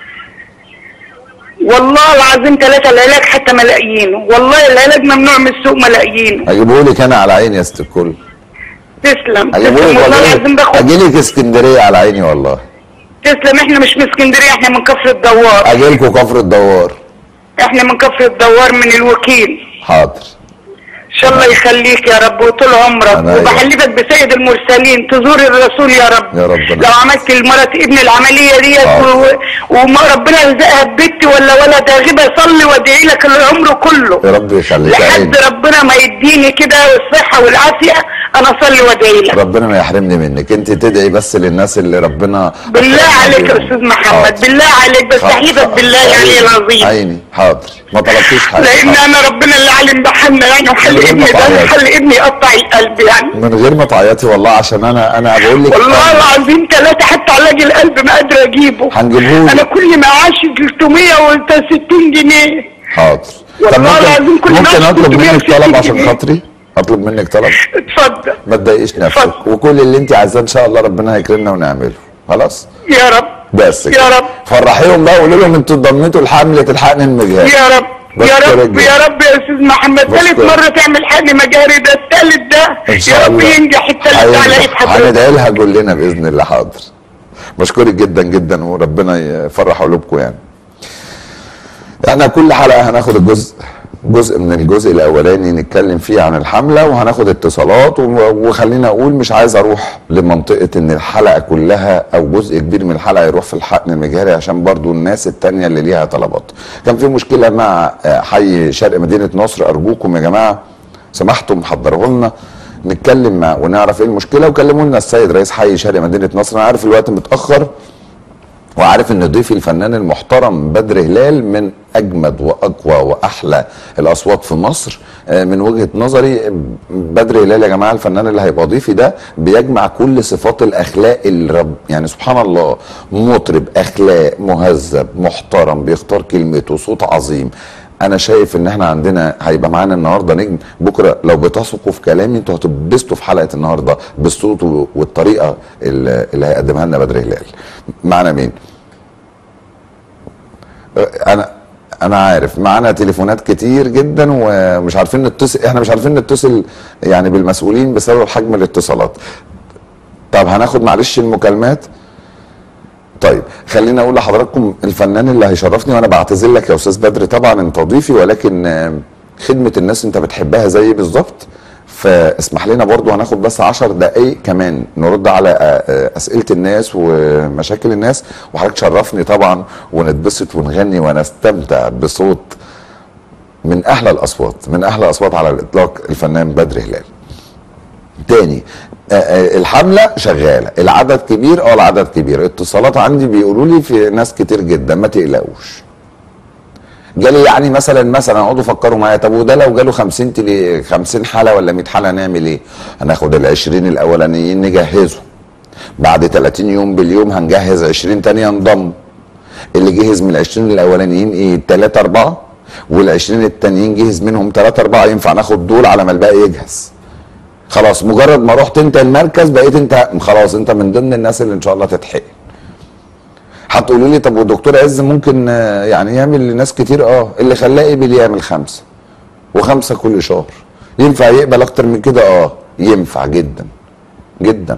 والله العظيم ثلاثة العلاج حتى ملاقيينه والله العلاج ممنوع من السوق ملاقيينه هجيبهولك انا على عيني يا ست الكل تسلم هجيبهولك تسلم والله العظيم والله باخد اجيلك اسكندريه على عيني والله تسلم احنا مش من اسكندريه احنا من كفر الدوار اجيلكوا كفر الدوار احنا من كفر الدوار من الوكيل حاضر ان شاء الله يخليك يا رب وطول عمرك أنا أيوة. وبحلفك بسيد المرسلين تزور الرسول يا رب يا ربنا. لو عملت لمرات ابن العمليه ديت حاضر. و- وما ربنا يرزقها ببنت ولا ولد غيبه صلي وادعي لك العمر كله يا رب يخليك لحد عيني ربنا ما يديني كده الصحه والعافيه انا اصلي وادعي لك ربنا ما يحرمني منك انت تدعي بس للناس اللي ربنا بالله أكرمها عليك يا بيهم. استاذ محمد حاضر. بالله عليك بستحلفك بالله العلي العظيم عيني حاضر ما طلبتيش حاجه لان حاضر. انا ربنا اللي علم بحالنا يعني وحل من غير ما ابني ده تعيط. حل ابني يقطع القلب يعني من غير ما تعيطي والله عشان انا انا بقول لك والله العظيم ثلاثة حتى علاج القلب ما قادرة اجيبه هنجيبهولك. انا كل معاشي 360 جنيه حاضر والله طب ممكن العظيم كل ممكن ناس اطلب منك 360 طلب عشان جنيه. خاطري اطلب منك طلب اتفضل ما تضايقيش نفسك وكل اللي انت عايزاه ان شاء الله ربنا هيكرمنا ونعمله خلاص يا رب بس يا كده. رب. فرحيهم بقى وقولوا لهم انتوا ضمنتوا الحمله الحقن المجهري يا رب يا بشكرك رب جدا. يا رب يا استاذ محمد ثالث بشكرك. مرة تعمل حقن مجاري ده الثالث ده ان شاء يا رب الله ينجح الثالث ده على ايد حضرتك هندعي لها كلنا باذن الله حاضر بشكرك جدا جدا وربنا يفرح قلوبكم يعني احنا كل حلقه هناخد الجزء جزء من الجزء الاولاني نتكلم فيه عن الحمله وهناخد اتصالات و- وخلينا اقول مش عايز اروح لمنطقه ان الحلقه كلها او جزء كبير من الحلقه يروح في الحقن المجهري عشان برضو الناس التانية اللي ليها طلبات كان في مشكله مع آه، حي شرق مدينه نصر ارجوكم يا جماعه سمحتم حضروا لنا نتكلم معاه ونعرف ايه المشكله وكلموا لنا السيد رئيس حي شرق مدينه نصر انا عارف الوقت متاخر وعارف ان ضيفي الفنان المحترم بدر هلال من اجمد واقوى واحلى الاصوات في مصر آه، من وجهه نظري بدر هلال يا جماعه الفنان اللي هيبقى ضيفي ده بيجمع كل صفات الاخلاق الرب يعني سبحان الله مطرب اخلاق مهذب محترم بيختار كلمته صوت عظيم انا شايف ان احنا عندنا هيبقى معانا النهارده نجم بكره لو بتثقوا في كلامي انتوا هتتبسطوا في حلقه النهارده بالصوت والطريقه اللي اللي هيقدمها لنا بدر هلال معانا مين انا انا عارف معانا تليفونات كتير جدا ومش عارفين نتصل احنا مش عارفين نتصل يعني بالمسؤولين بسبب حجم الاتصالات طب هناخد معلش المكالمات طيب خليني اقول لحضراتكم الفنان اللي هيشرفني وانا بعتذر لك يا استاذ بدر طبعا انت ضيفي ولكن آه، خدمه الناس انت بتحبها زي بالظبط فاسمح لنا برضو هناخد بس عشر دقايق كمان نرد على آه، آه، اسئله الناس ومشاكل الناس وحضرتك تشرفني طبعا ونتبسط ونغني ونستمتع بصوت من احلى الاصوات من احلى الاصوات على الاطلاق الفنان بدر هلال تاني آه، آه، الحمله شغاله العدد كبير اه العدد كبير اتصالات عندي بيقولوا لي في ناس كتير جدا ما تقلقوش جالي يعني مثلا مثلا اقعدوا فكروا معايا طب وده لو جاله 50 تلي 50 حاله ولا 100 حاله نعمل ايه؟ هناخد ال 20 الاولانيين نجهزهم بعد 30 يوم باليوم هنجهز 20 تانية انضموا اللي جهز من ال 20 الاولانيين ايه؟ 3 4 وال 20 التانيين جهز منهم 3 4 ينفع ناخد دول على ما الباقي يجهز خلاص مجرد ما رحت انت المركز بقيت انت خلاص انت من ضمن الناس اللي ان شاء الله تتحقن هتقولوا لي طب والدكتور عز ممكن آه، يعني يعمل لناس كتير اه اللي خلاه قبل يعمل خمسه وخمسه كل شهر ينفع يقبل اكتر من كده اه ينفع جدا جدا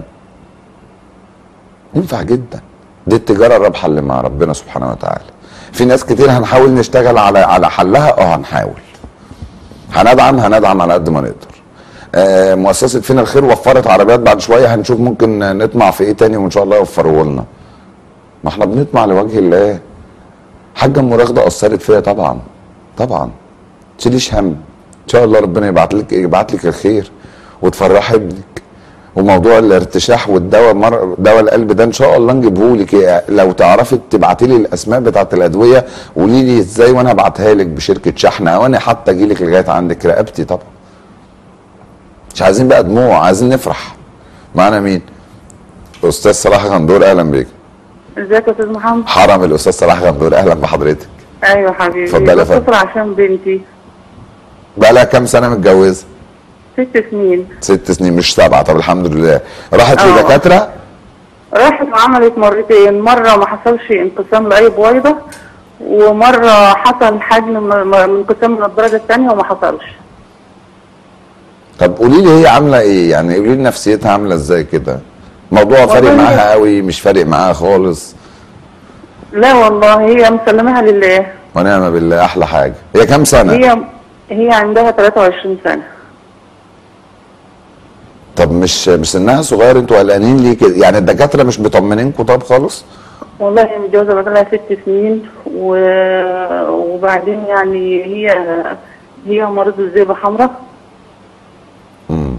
ينفع جدا دي التجاره الرابحه اللي مع ربنا سبحانه وتعالى في ناس كتير هنحاول نشتغل على على حلها اه هنحاول هندعم هندعم على قد ما نقدر آه، مؤسسه فينا الخير وفرت عربيات بعد شويه هنشوف ممكن نطمع في ايه تاني وان شاء الله يوفروا لنا ما احنا بنطمع لوجه الله حاجه ام راغده اثرت فيا طبعا طبعا تشيليش هم ان شاء الله ربنا يبعت لك يبعت لك الخير وتفرح ابنك وموضوع الارتشاح والدواء مر... دواء القلب ده ان شاء الله نجيبه لك لو تعرفي تبعتي لي الاسماء بتاعت الادويه قولي لي ازاي وانا ابعتها لك بشركه شحن او انا حتى اجي لك لغايه عندك رقبتي طبعا مش عايزين بقى دموع عايزين نفرح معانا مين استاذ صلاح غندور اهلا بيك ازيك يا استاذ محمد حرم الاستاذ صلاح غندور اهلا بحضرتك ايوه حبيبي اتفضلي يا فندم. بتصل عشان بنتي بقى لها كام سنه متجوزه ست سنين ست سنين مش سبعه طب الحمد لله راحت اه. لدكاتره راحت وعملت مرتين مرة ما حصلش انقسام لأي بويضة ومرة حصل حجم م- م- انقسام من الدرجة الثانية وما حصلش طب قولي لي هي عامله ايه يعني قولي لي نفسيتها عامله ازاي كده موضوع فارق والله معاها قوي مش فارق معاها خالص لا والله هي مسلمها لله ونعم بالله احلى حاجه هي كام سنه هي هي عندها 23 سنة طب مش مش سنها صغير انتوا قلقانين ليه كده يعني الدكاتره مش مطمنينكوا طب خالص والله هي متجوزة بقالها ست سنين و... وبعدين يعني هي هي مريضة ذئبة حمراء امم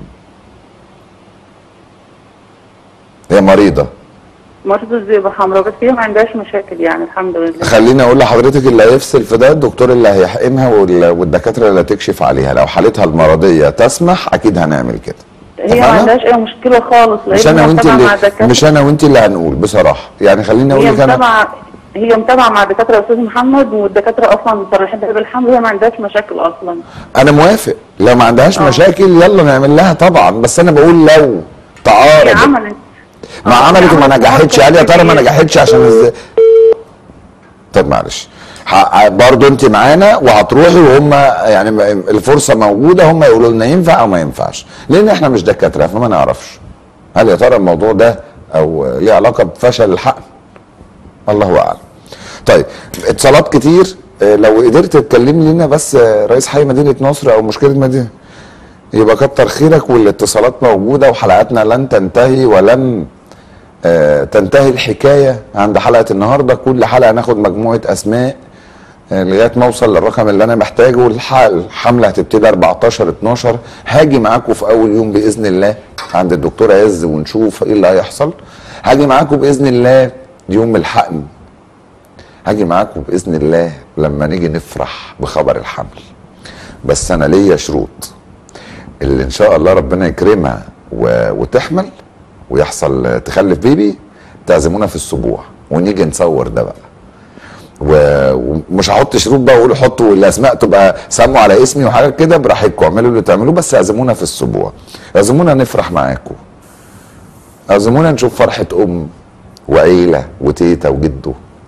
هي مريضه مريضة ذئبة حمراء بس هي ما عندهاش مشاكل يعني الحمد لله خليني اقول لحضرتك اللي هيفصل في ده الدكتور اللي هيحقنها وال- والدكاتره اللي هتكشف عليها لو حالتها المرضيه تسمح اكيد هنعمل كده هي ما اتفقنا؟ عندهاش اي مشكله خالص مش لأن انا هي وانت متابعة مع اللي دكاترة. مش انا وانت اللي هنقول بصراحه يعني خليني اقول هي لك انا متابعه هي متابعه مع دكاتره يا استاذ محمد والدكاتره اصلا مصرحين لها بالحمل وهي ما عندهاش مشاكل اصلا انا موافق لو ما عندهاش اه. مشاكل يلا نعمل لها طبعا بس انا بقول لو هي تعارض عملت ما اه، عملت هي وما عملت نجحتش مرة قال يا ترى ما كتير. نجحتش عشان ازاي طب معلش ه- برضه انت معانا وهتروحي وهم يعني م- الفرصه موجوده هم يقولوا لنا ينفع او ما ينفعش لان احنا مش دكاتره فما نعرفش هل يا ترى الموضوع ده او ليه علاقه بفشل الحقن الله اعلم طيب اتصالات كتير اه، لو قدرت تكلمني لنا بس اه، رئيس حي مدينه نصر او مشكله مدينه يبقى كتر خيرك والاتصالات موجوده وحلقاتنا لن تنتهي ولن آه، تنتهي الحكايه عند حلقه النهارده كل حلقه ناخد مجموعه اسماء آه، لغايه ما اوصل للرقم اللي انا محتاجه والح- الحمله هتبتدي 14 12 هاجي معاكم في اول يوم باذن الله عند الدكتور عز ونشوف ايه اللي هيحصل هاجي معاكم باذن الله يوم الحقن هاجي معاكم باذن الله لما نيجي نفرح بخبر الحمل بس انا ليا شروط اللي ان شاء الله ربنا يكرمها و... وتحمل ويحصل تخلف بيبي تعزمونا في السبوع ونيجي نصور ده بقى و- ومش هحط شروط بقى واقول حطوا الاسماء تبقى سموا على اسمي وحاجات كده براحتكم اعملوا اللي تعملوه بس اعزمونا في السبوع اعزمونا نفرح معاكم اعزمونا نشوف فرحه ام وعيله وتيتا وجده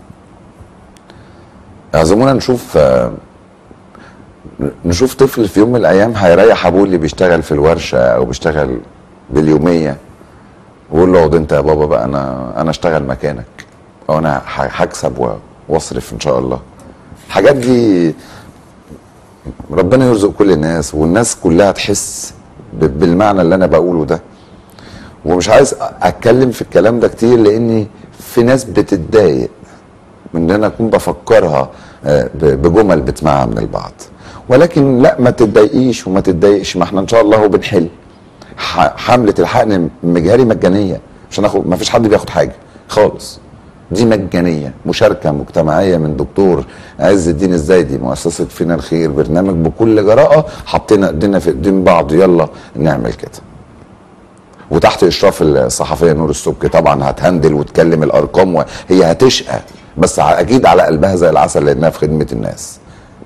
اعزمونا نشوف آه، نشوف طفل في يوم من الايام هيريح ابوه اللي بيشتغل في الورشه او بيشتغل باليوميه ويقول له اقعد انت يا بابا بقى انا انا اشتغل مكانك او انا ه- هكسب و- واصرف ان شاء الله الحاجات دي ربنا يرزق كل الناس والناس كلها تحس ب- بالمعنى اللي انا بقوله ده ومش عايز أ- اتكلم في الكلام ده كتير لاني في ناس بتتضايق من ان انا اكون بفكرها آه، ب- بجمل بتسمعها من البعض ولكن لا ما تتضايقيش وما تتضايقش ما احنا ان شاء الله هو بنحل ح- حمله الحقن مجاري مجانيه مش هناخد ما فيش حد بياخد حاجه خالص دي مجانيه مشاركه مجتمعيه من دكتور عز الدين الزايدي مؤسسه فينا الخير برنامج بكل جراءه حطينا ايدينا في ايدين بعض يلا نعمل كده وتحت اشراف الصحفيه نور السبكي طبعا هتهندل وتكلم الارقام وهي هتشقى بس ع- اكيد على قلبها زي العسل لانها في خدمه الناس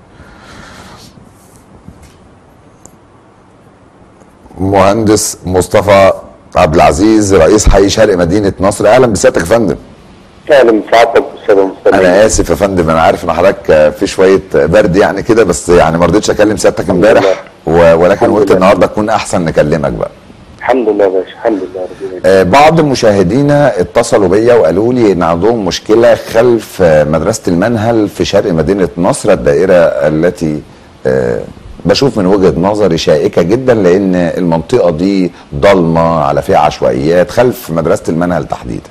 مهندس مصطفى عبد العزيز رئيس حي شرق مدينه نصر اهلا بسيادتك يا فندم اهلا بسعادتك استاذ مستمع انا اسف يا فندم انا عارف ان حضرتك في شويه برد يعني كده بس يعني ما رضيتش اكلم سيادتك امبارح و- ولكن قلت النهارده تكون احسن نكلمك بقى الحمد لله يا باشا الحمد لله ربنا يكرمك. آه، بعض مشاهدينا اتصلوا بيا وقالوا لي ان عندهم مشكله خلف آه، مدرسه المنهل في شرق مدينه نصر الدائره التي آه، بشوف من وجهه نظري شائكه جدا لان المنطقه دي ضلمه على فيها عشوائيات خلف مدرسه المنهل تحديدا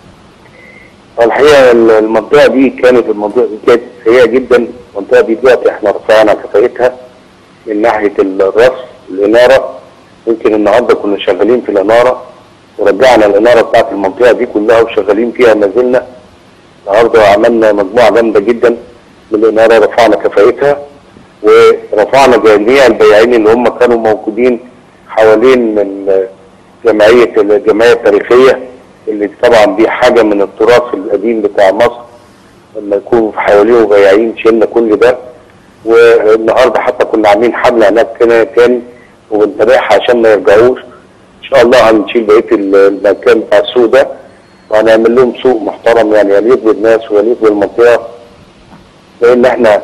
الحقيقه المنطقه دي كانت المنطقه دي كانت سيئه جدا المنطقه دي دلوقتي احنا رفعنا كفاءتها من ناحيه الرصف الاناره يمكن النهارده كنا شغالين في الاناره ورجعنا الاناره بتاعت المنطقه دي كلها وشغالين فيها ما زلنا النهارده عملنا مجموعه جامده جدا من الاناره رفعنا كفاءتها ورفعنا جميع البياعين اللي هم كانوا موجودين حوالين من جمعيه الجمعيه التاريخيه اللي طبعا دي حاجه من التراث القديم بتاع مصر لما يكونوا في حواليه بياعين شلنا كل ده والنهارده حتى كنا عاملين حمله هناك كده تاني وبنتابعها عشان ما يرجعوش ان شاء الله هنشيل بقيه المكان بتاع السوق ده وهنعمل لهم سوق محترم يعني يليق بالناس ويليق بالمنطقه لان احنا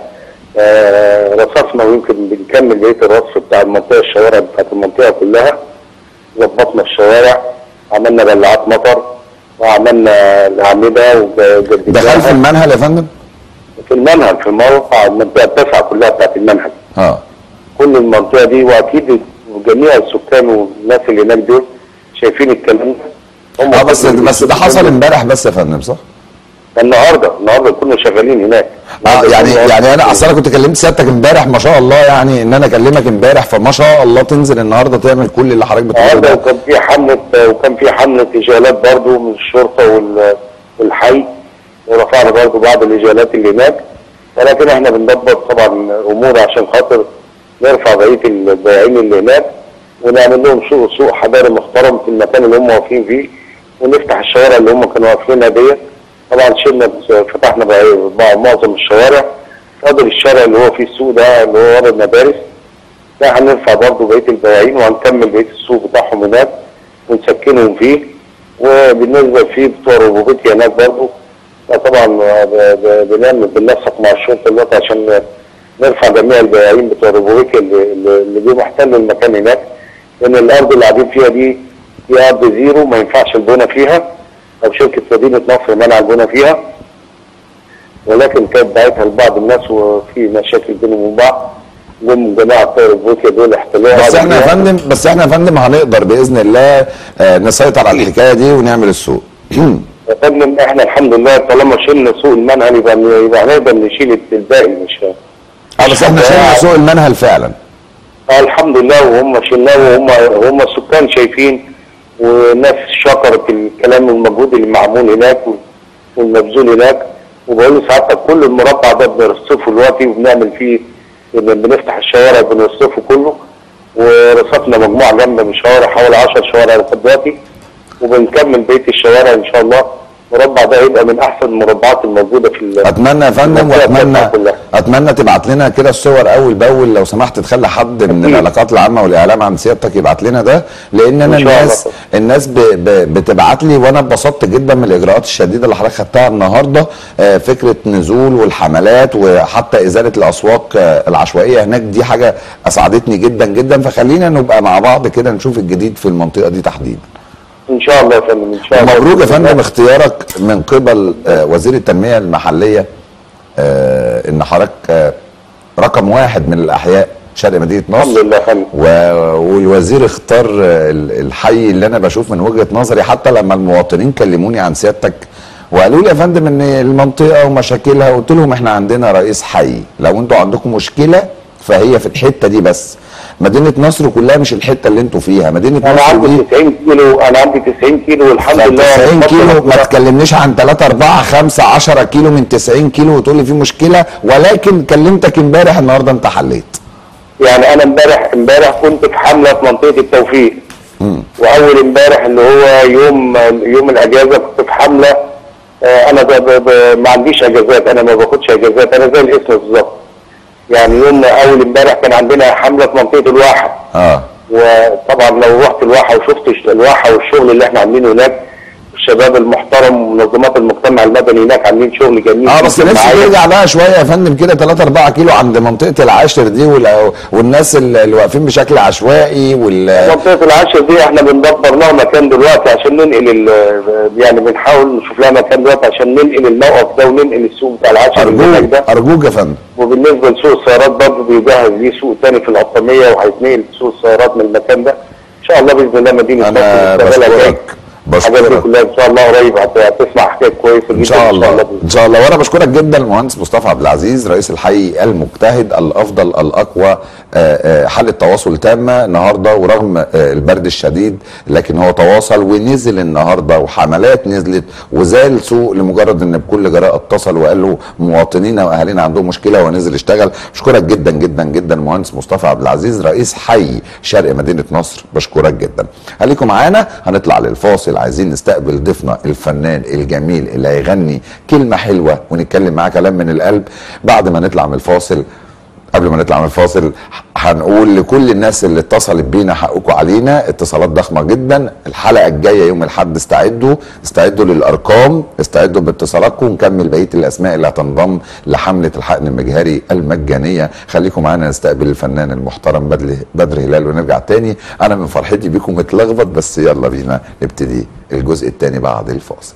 آه رصفنا ويمكن بنكمل بقيه الرصف بتاع المنطقه الشوارع بتاعت المنطقه كلها ظبطنا الشوارع عملنا بلعات مطر وعملنا الاعمده وجددناها ده خلف المنهل يا فندم في المنهل في موقع المنطقه التاسعه كلها بتاعت المنهل اه كل المنطقه دي واكيد جميع السكان والناس اللي هناك دول شايفين الكلام ده هم اه بس كل- بس ده حصل امبارح بس يا فندم صح؟ النهارده النهارده كنا شغالين هناك اه يعني يعني انا اصل انا كنت كلمت سيادتك امبارح ما شاء الله يعني ان انا اكلمك امبارح فما شاء الله تنزل النهارده تعمل كل اللي حضرتك بتقوله النهارده ده وكان في حمله وكان في حمله اجالات برضو من الشرطه وال- والحي ورفعنا برضو بعض الاجالات اللي هناك ولكن احنا بنضبط طبعا امور عشان خاطر نرفع بقيه البياعين اللي هناك ونعمل لهم سوق سوق حضاري محترم في المكان اللي هم واقفين فيه ونفتح الشوارع اللي هم كانوا واقفينها ديت طبعا شلنا فتحنا بقى بقى معظم الشوارع فاضل الشارع اللي هو فيه السوق ده اللي هو ورا المدارس ده هنرفع برضه بقيه البياعين وهنكمل بقيه السوق بتاعهم هناك ونسكنهم فيه وبالنسبه في بتوع ربوبيتي هناك برضه لا طبعا ب- ب- بنعمل بننسق مع الشرطه دلوقتي عشان نرفع جميع البياعين بتوع ربوبيتي اللي اللي اللي بيبقوا محتلوا المكان هناك لان الارض اللي قاعدين فيها دي دي ارض زيرو ما ينفعش البنى فيها او شركه مدينه نصر منع البنى فيها ولكن كانت باعتها لبعض الناس وفي مشاكل بينهم وبين بعض جم جماعه بتوع ربوبيتي دول احتلوها بس احنا يا فندم بس احنا يا فندم هنقدر باذن الله آه، نسيطر على الحكايه دي ونعمل السوق يا فندم احنا الحمد لله طالما شلنا سوق المنهل يبقى يبقى هنقدر نشيل الباقي مش اه بس احنا شلنا سوق المنهل فعلا اه الحمد لله وهم شلناه وهم وهم السكان شايفين وناس شكرت الكلام والمجهود اللي معمول هناك والمبذول هناك وبقول لسعادتك كل المربع ده بنرصفه دلوقتي وبنعمل فيه بنفتح الشوارع بنرصفه كله ورصفنا مجموعه جامده من الشوارع حوالي 10 شوارع لغايه دلوقتي وبنكمل بقيه الشوارع ان شاء الله المربع ده هيبقى من احسن المربعات الموجوده في ال- اتمنى يا فندم المنطقة واتمنى بتاعتنا كلها. اتمنى تبعت لنا كده الصور اول باول لو سمحت تخلي حد من العلاقات العامه والاعلام عن سيادتك يبعت لنا ده لان انا إن شاء الله الناس طبعا. الناس ب ب بتبعت لي وانا اتبسطت جدا من الاجراءات الشديده اللي حضرتك خدتها النهارده آه، فكره نزول والحملات وحتى ازاله الاسواق آه، العشوائيه هناك دي حاجه اسعدتني جدا جدا فخلينا نبقى مع بعض كده نشوف الجديد في المنطقه دي تحديدا ان شاء الله يا فندم ان شاء الله مبروك يا فندم اختيارك من قبل آه، وزير التنميه المحليه آه، ان حضرتك آه، رقم واحد من الاحياء شرق مدينه نصر الحمد لله يا فندم و- والوزير اختار آه، ال- الحي اللي انا بشوف من وجهه نظري حتى لما المواطنين كلموني عن سيادتك وقالوا لي يا فندم ان المنطقه ومشاكلها قلت لهم احنا عندنا رئيس حي لو انتوا عندكم مشكله فهي في الحته دي بس مدينه نصر كلها مش الحته اللي انتوا فيها مدينه انا نصر عندي دي 90 كيلو انا عندي 90 كيلو والحمد لله 90 كيلو ما الفترة- تكلمنيش عن 3 4 5 10 كيلو من 90 كيلو وتقول لي في مشكله ولكن كلمتك امبارح النهارده انت حليت يعني انا امبارح امبارح كنت في حمله في منطقه التوفيق واول امبارح اللي هو يوم يوم الاجازه كنت في حمله آه، انا ب ب ب ما عنديش اجازات انا ما باخدش اجازات انا زي الاسم بالظبط يعني يوم اول امبارح كان عندنا حمله في منطقه الواحه اه وطبعا لو رحت الواحه وشفت الش- الواحه والشغل اللي احنا عاملينه هناك الشباب المحترم ومنظمات المجتمع المدني هناك عاملين شغل جميل اه بس جداً نفسي معايا. ترجع بقى شويه يا فندم كده 3 4 كيلو عند منطقه العاشر دي وال- والناس اللي اللي واقفين بشكل عشوائي وال منطقة العاشر دي احنا بندبر لها مكان دلوقتي عشان ننقل ال- يعني بنحاول نشوف لها مكان دلوقتي عشان ننقل الموقف ده وننقل السوق بتاع العاشر اللي هناك ارجوك ده ارجوك يا فندم وبالنسبة لسوق السيارات برضه بيجهز ليه سوق تاني في القطامية وهيتنقل سوق السيارات من المكان ده ان شاء الله باذن الله مدينة انا نصر مستقبلها جاي. بشكرك الحاجات دي بشكرك كلها ان شاء الله قريب هت- هتسمع حكايات كويسة جدا ان شاء الله بإذن ان شاء الله وانا بشكرك جدا المهندس مصطفى عبد العزيز رئيس الحي المجتهد الافضل الاقوى آه، آه، حاله تواصل تامه النهارده ورغم آه، البرد الشديد لكن هو تواصل ونزل النهارده وحملات نزلت وزال سوء لمجرد ان بكل جراءه اتصل وقال له مواطنينا واهالينا عندهم مشكله ونزل اشتغل بشكرك جدا جدا جدا مهندس مصطفى عبد العزيز رئيس حي شرق مدينه نصر بشكرك جدا خليكم معانا هنطلع للفاصل عايزين نستقبل ضيفنا الفنان الجميل اللي هيغني كلمه حلوه ونتكلم معاه كلام من القلب بعد ما نطلع من الفاصل قبل ما نطلع من الفاصل هنقول لكل الناس اللي اتصلت بينا حقكم علينا اتصالات ضخمه جدا الحلقه الجايه يوم الاحد استعدوا استعدوا للارقام استعدوا باتصالاتكم ونكمل بقيه الاسماء اللي هتنضم لحمله الحقن المجهري المجانيه خليكم معانا نستقبل الفنان المحترم بدر بدر هلال ونرجع تاني انا من فرحتي بيكم متلخبط بس يلا بينا نبتدي الجزء الثاني بعد الفاصل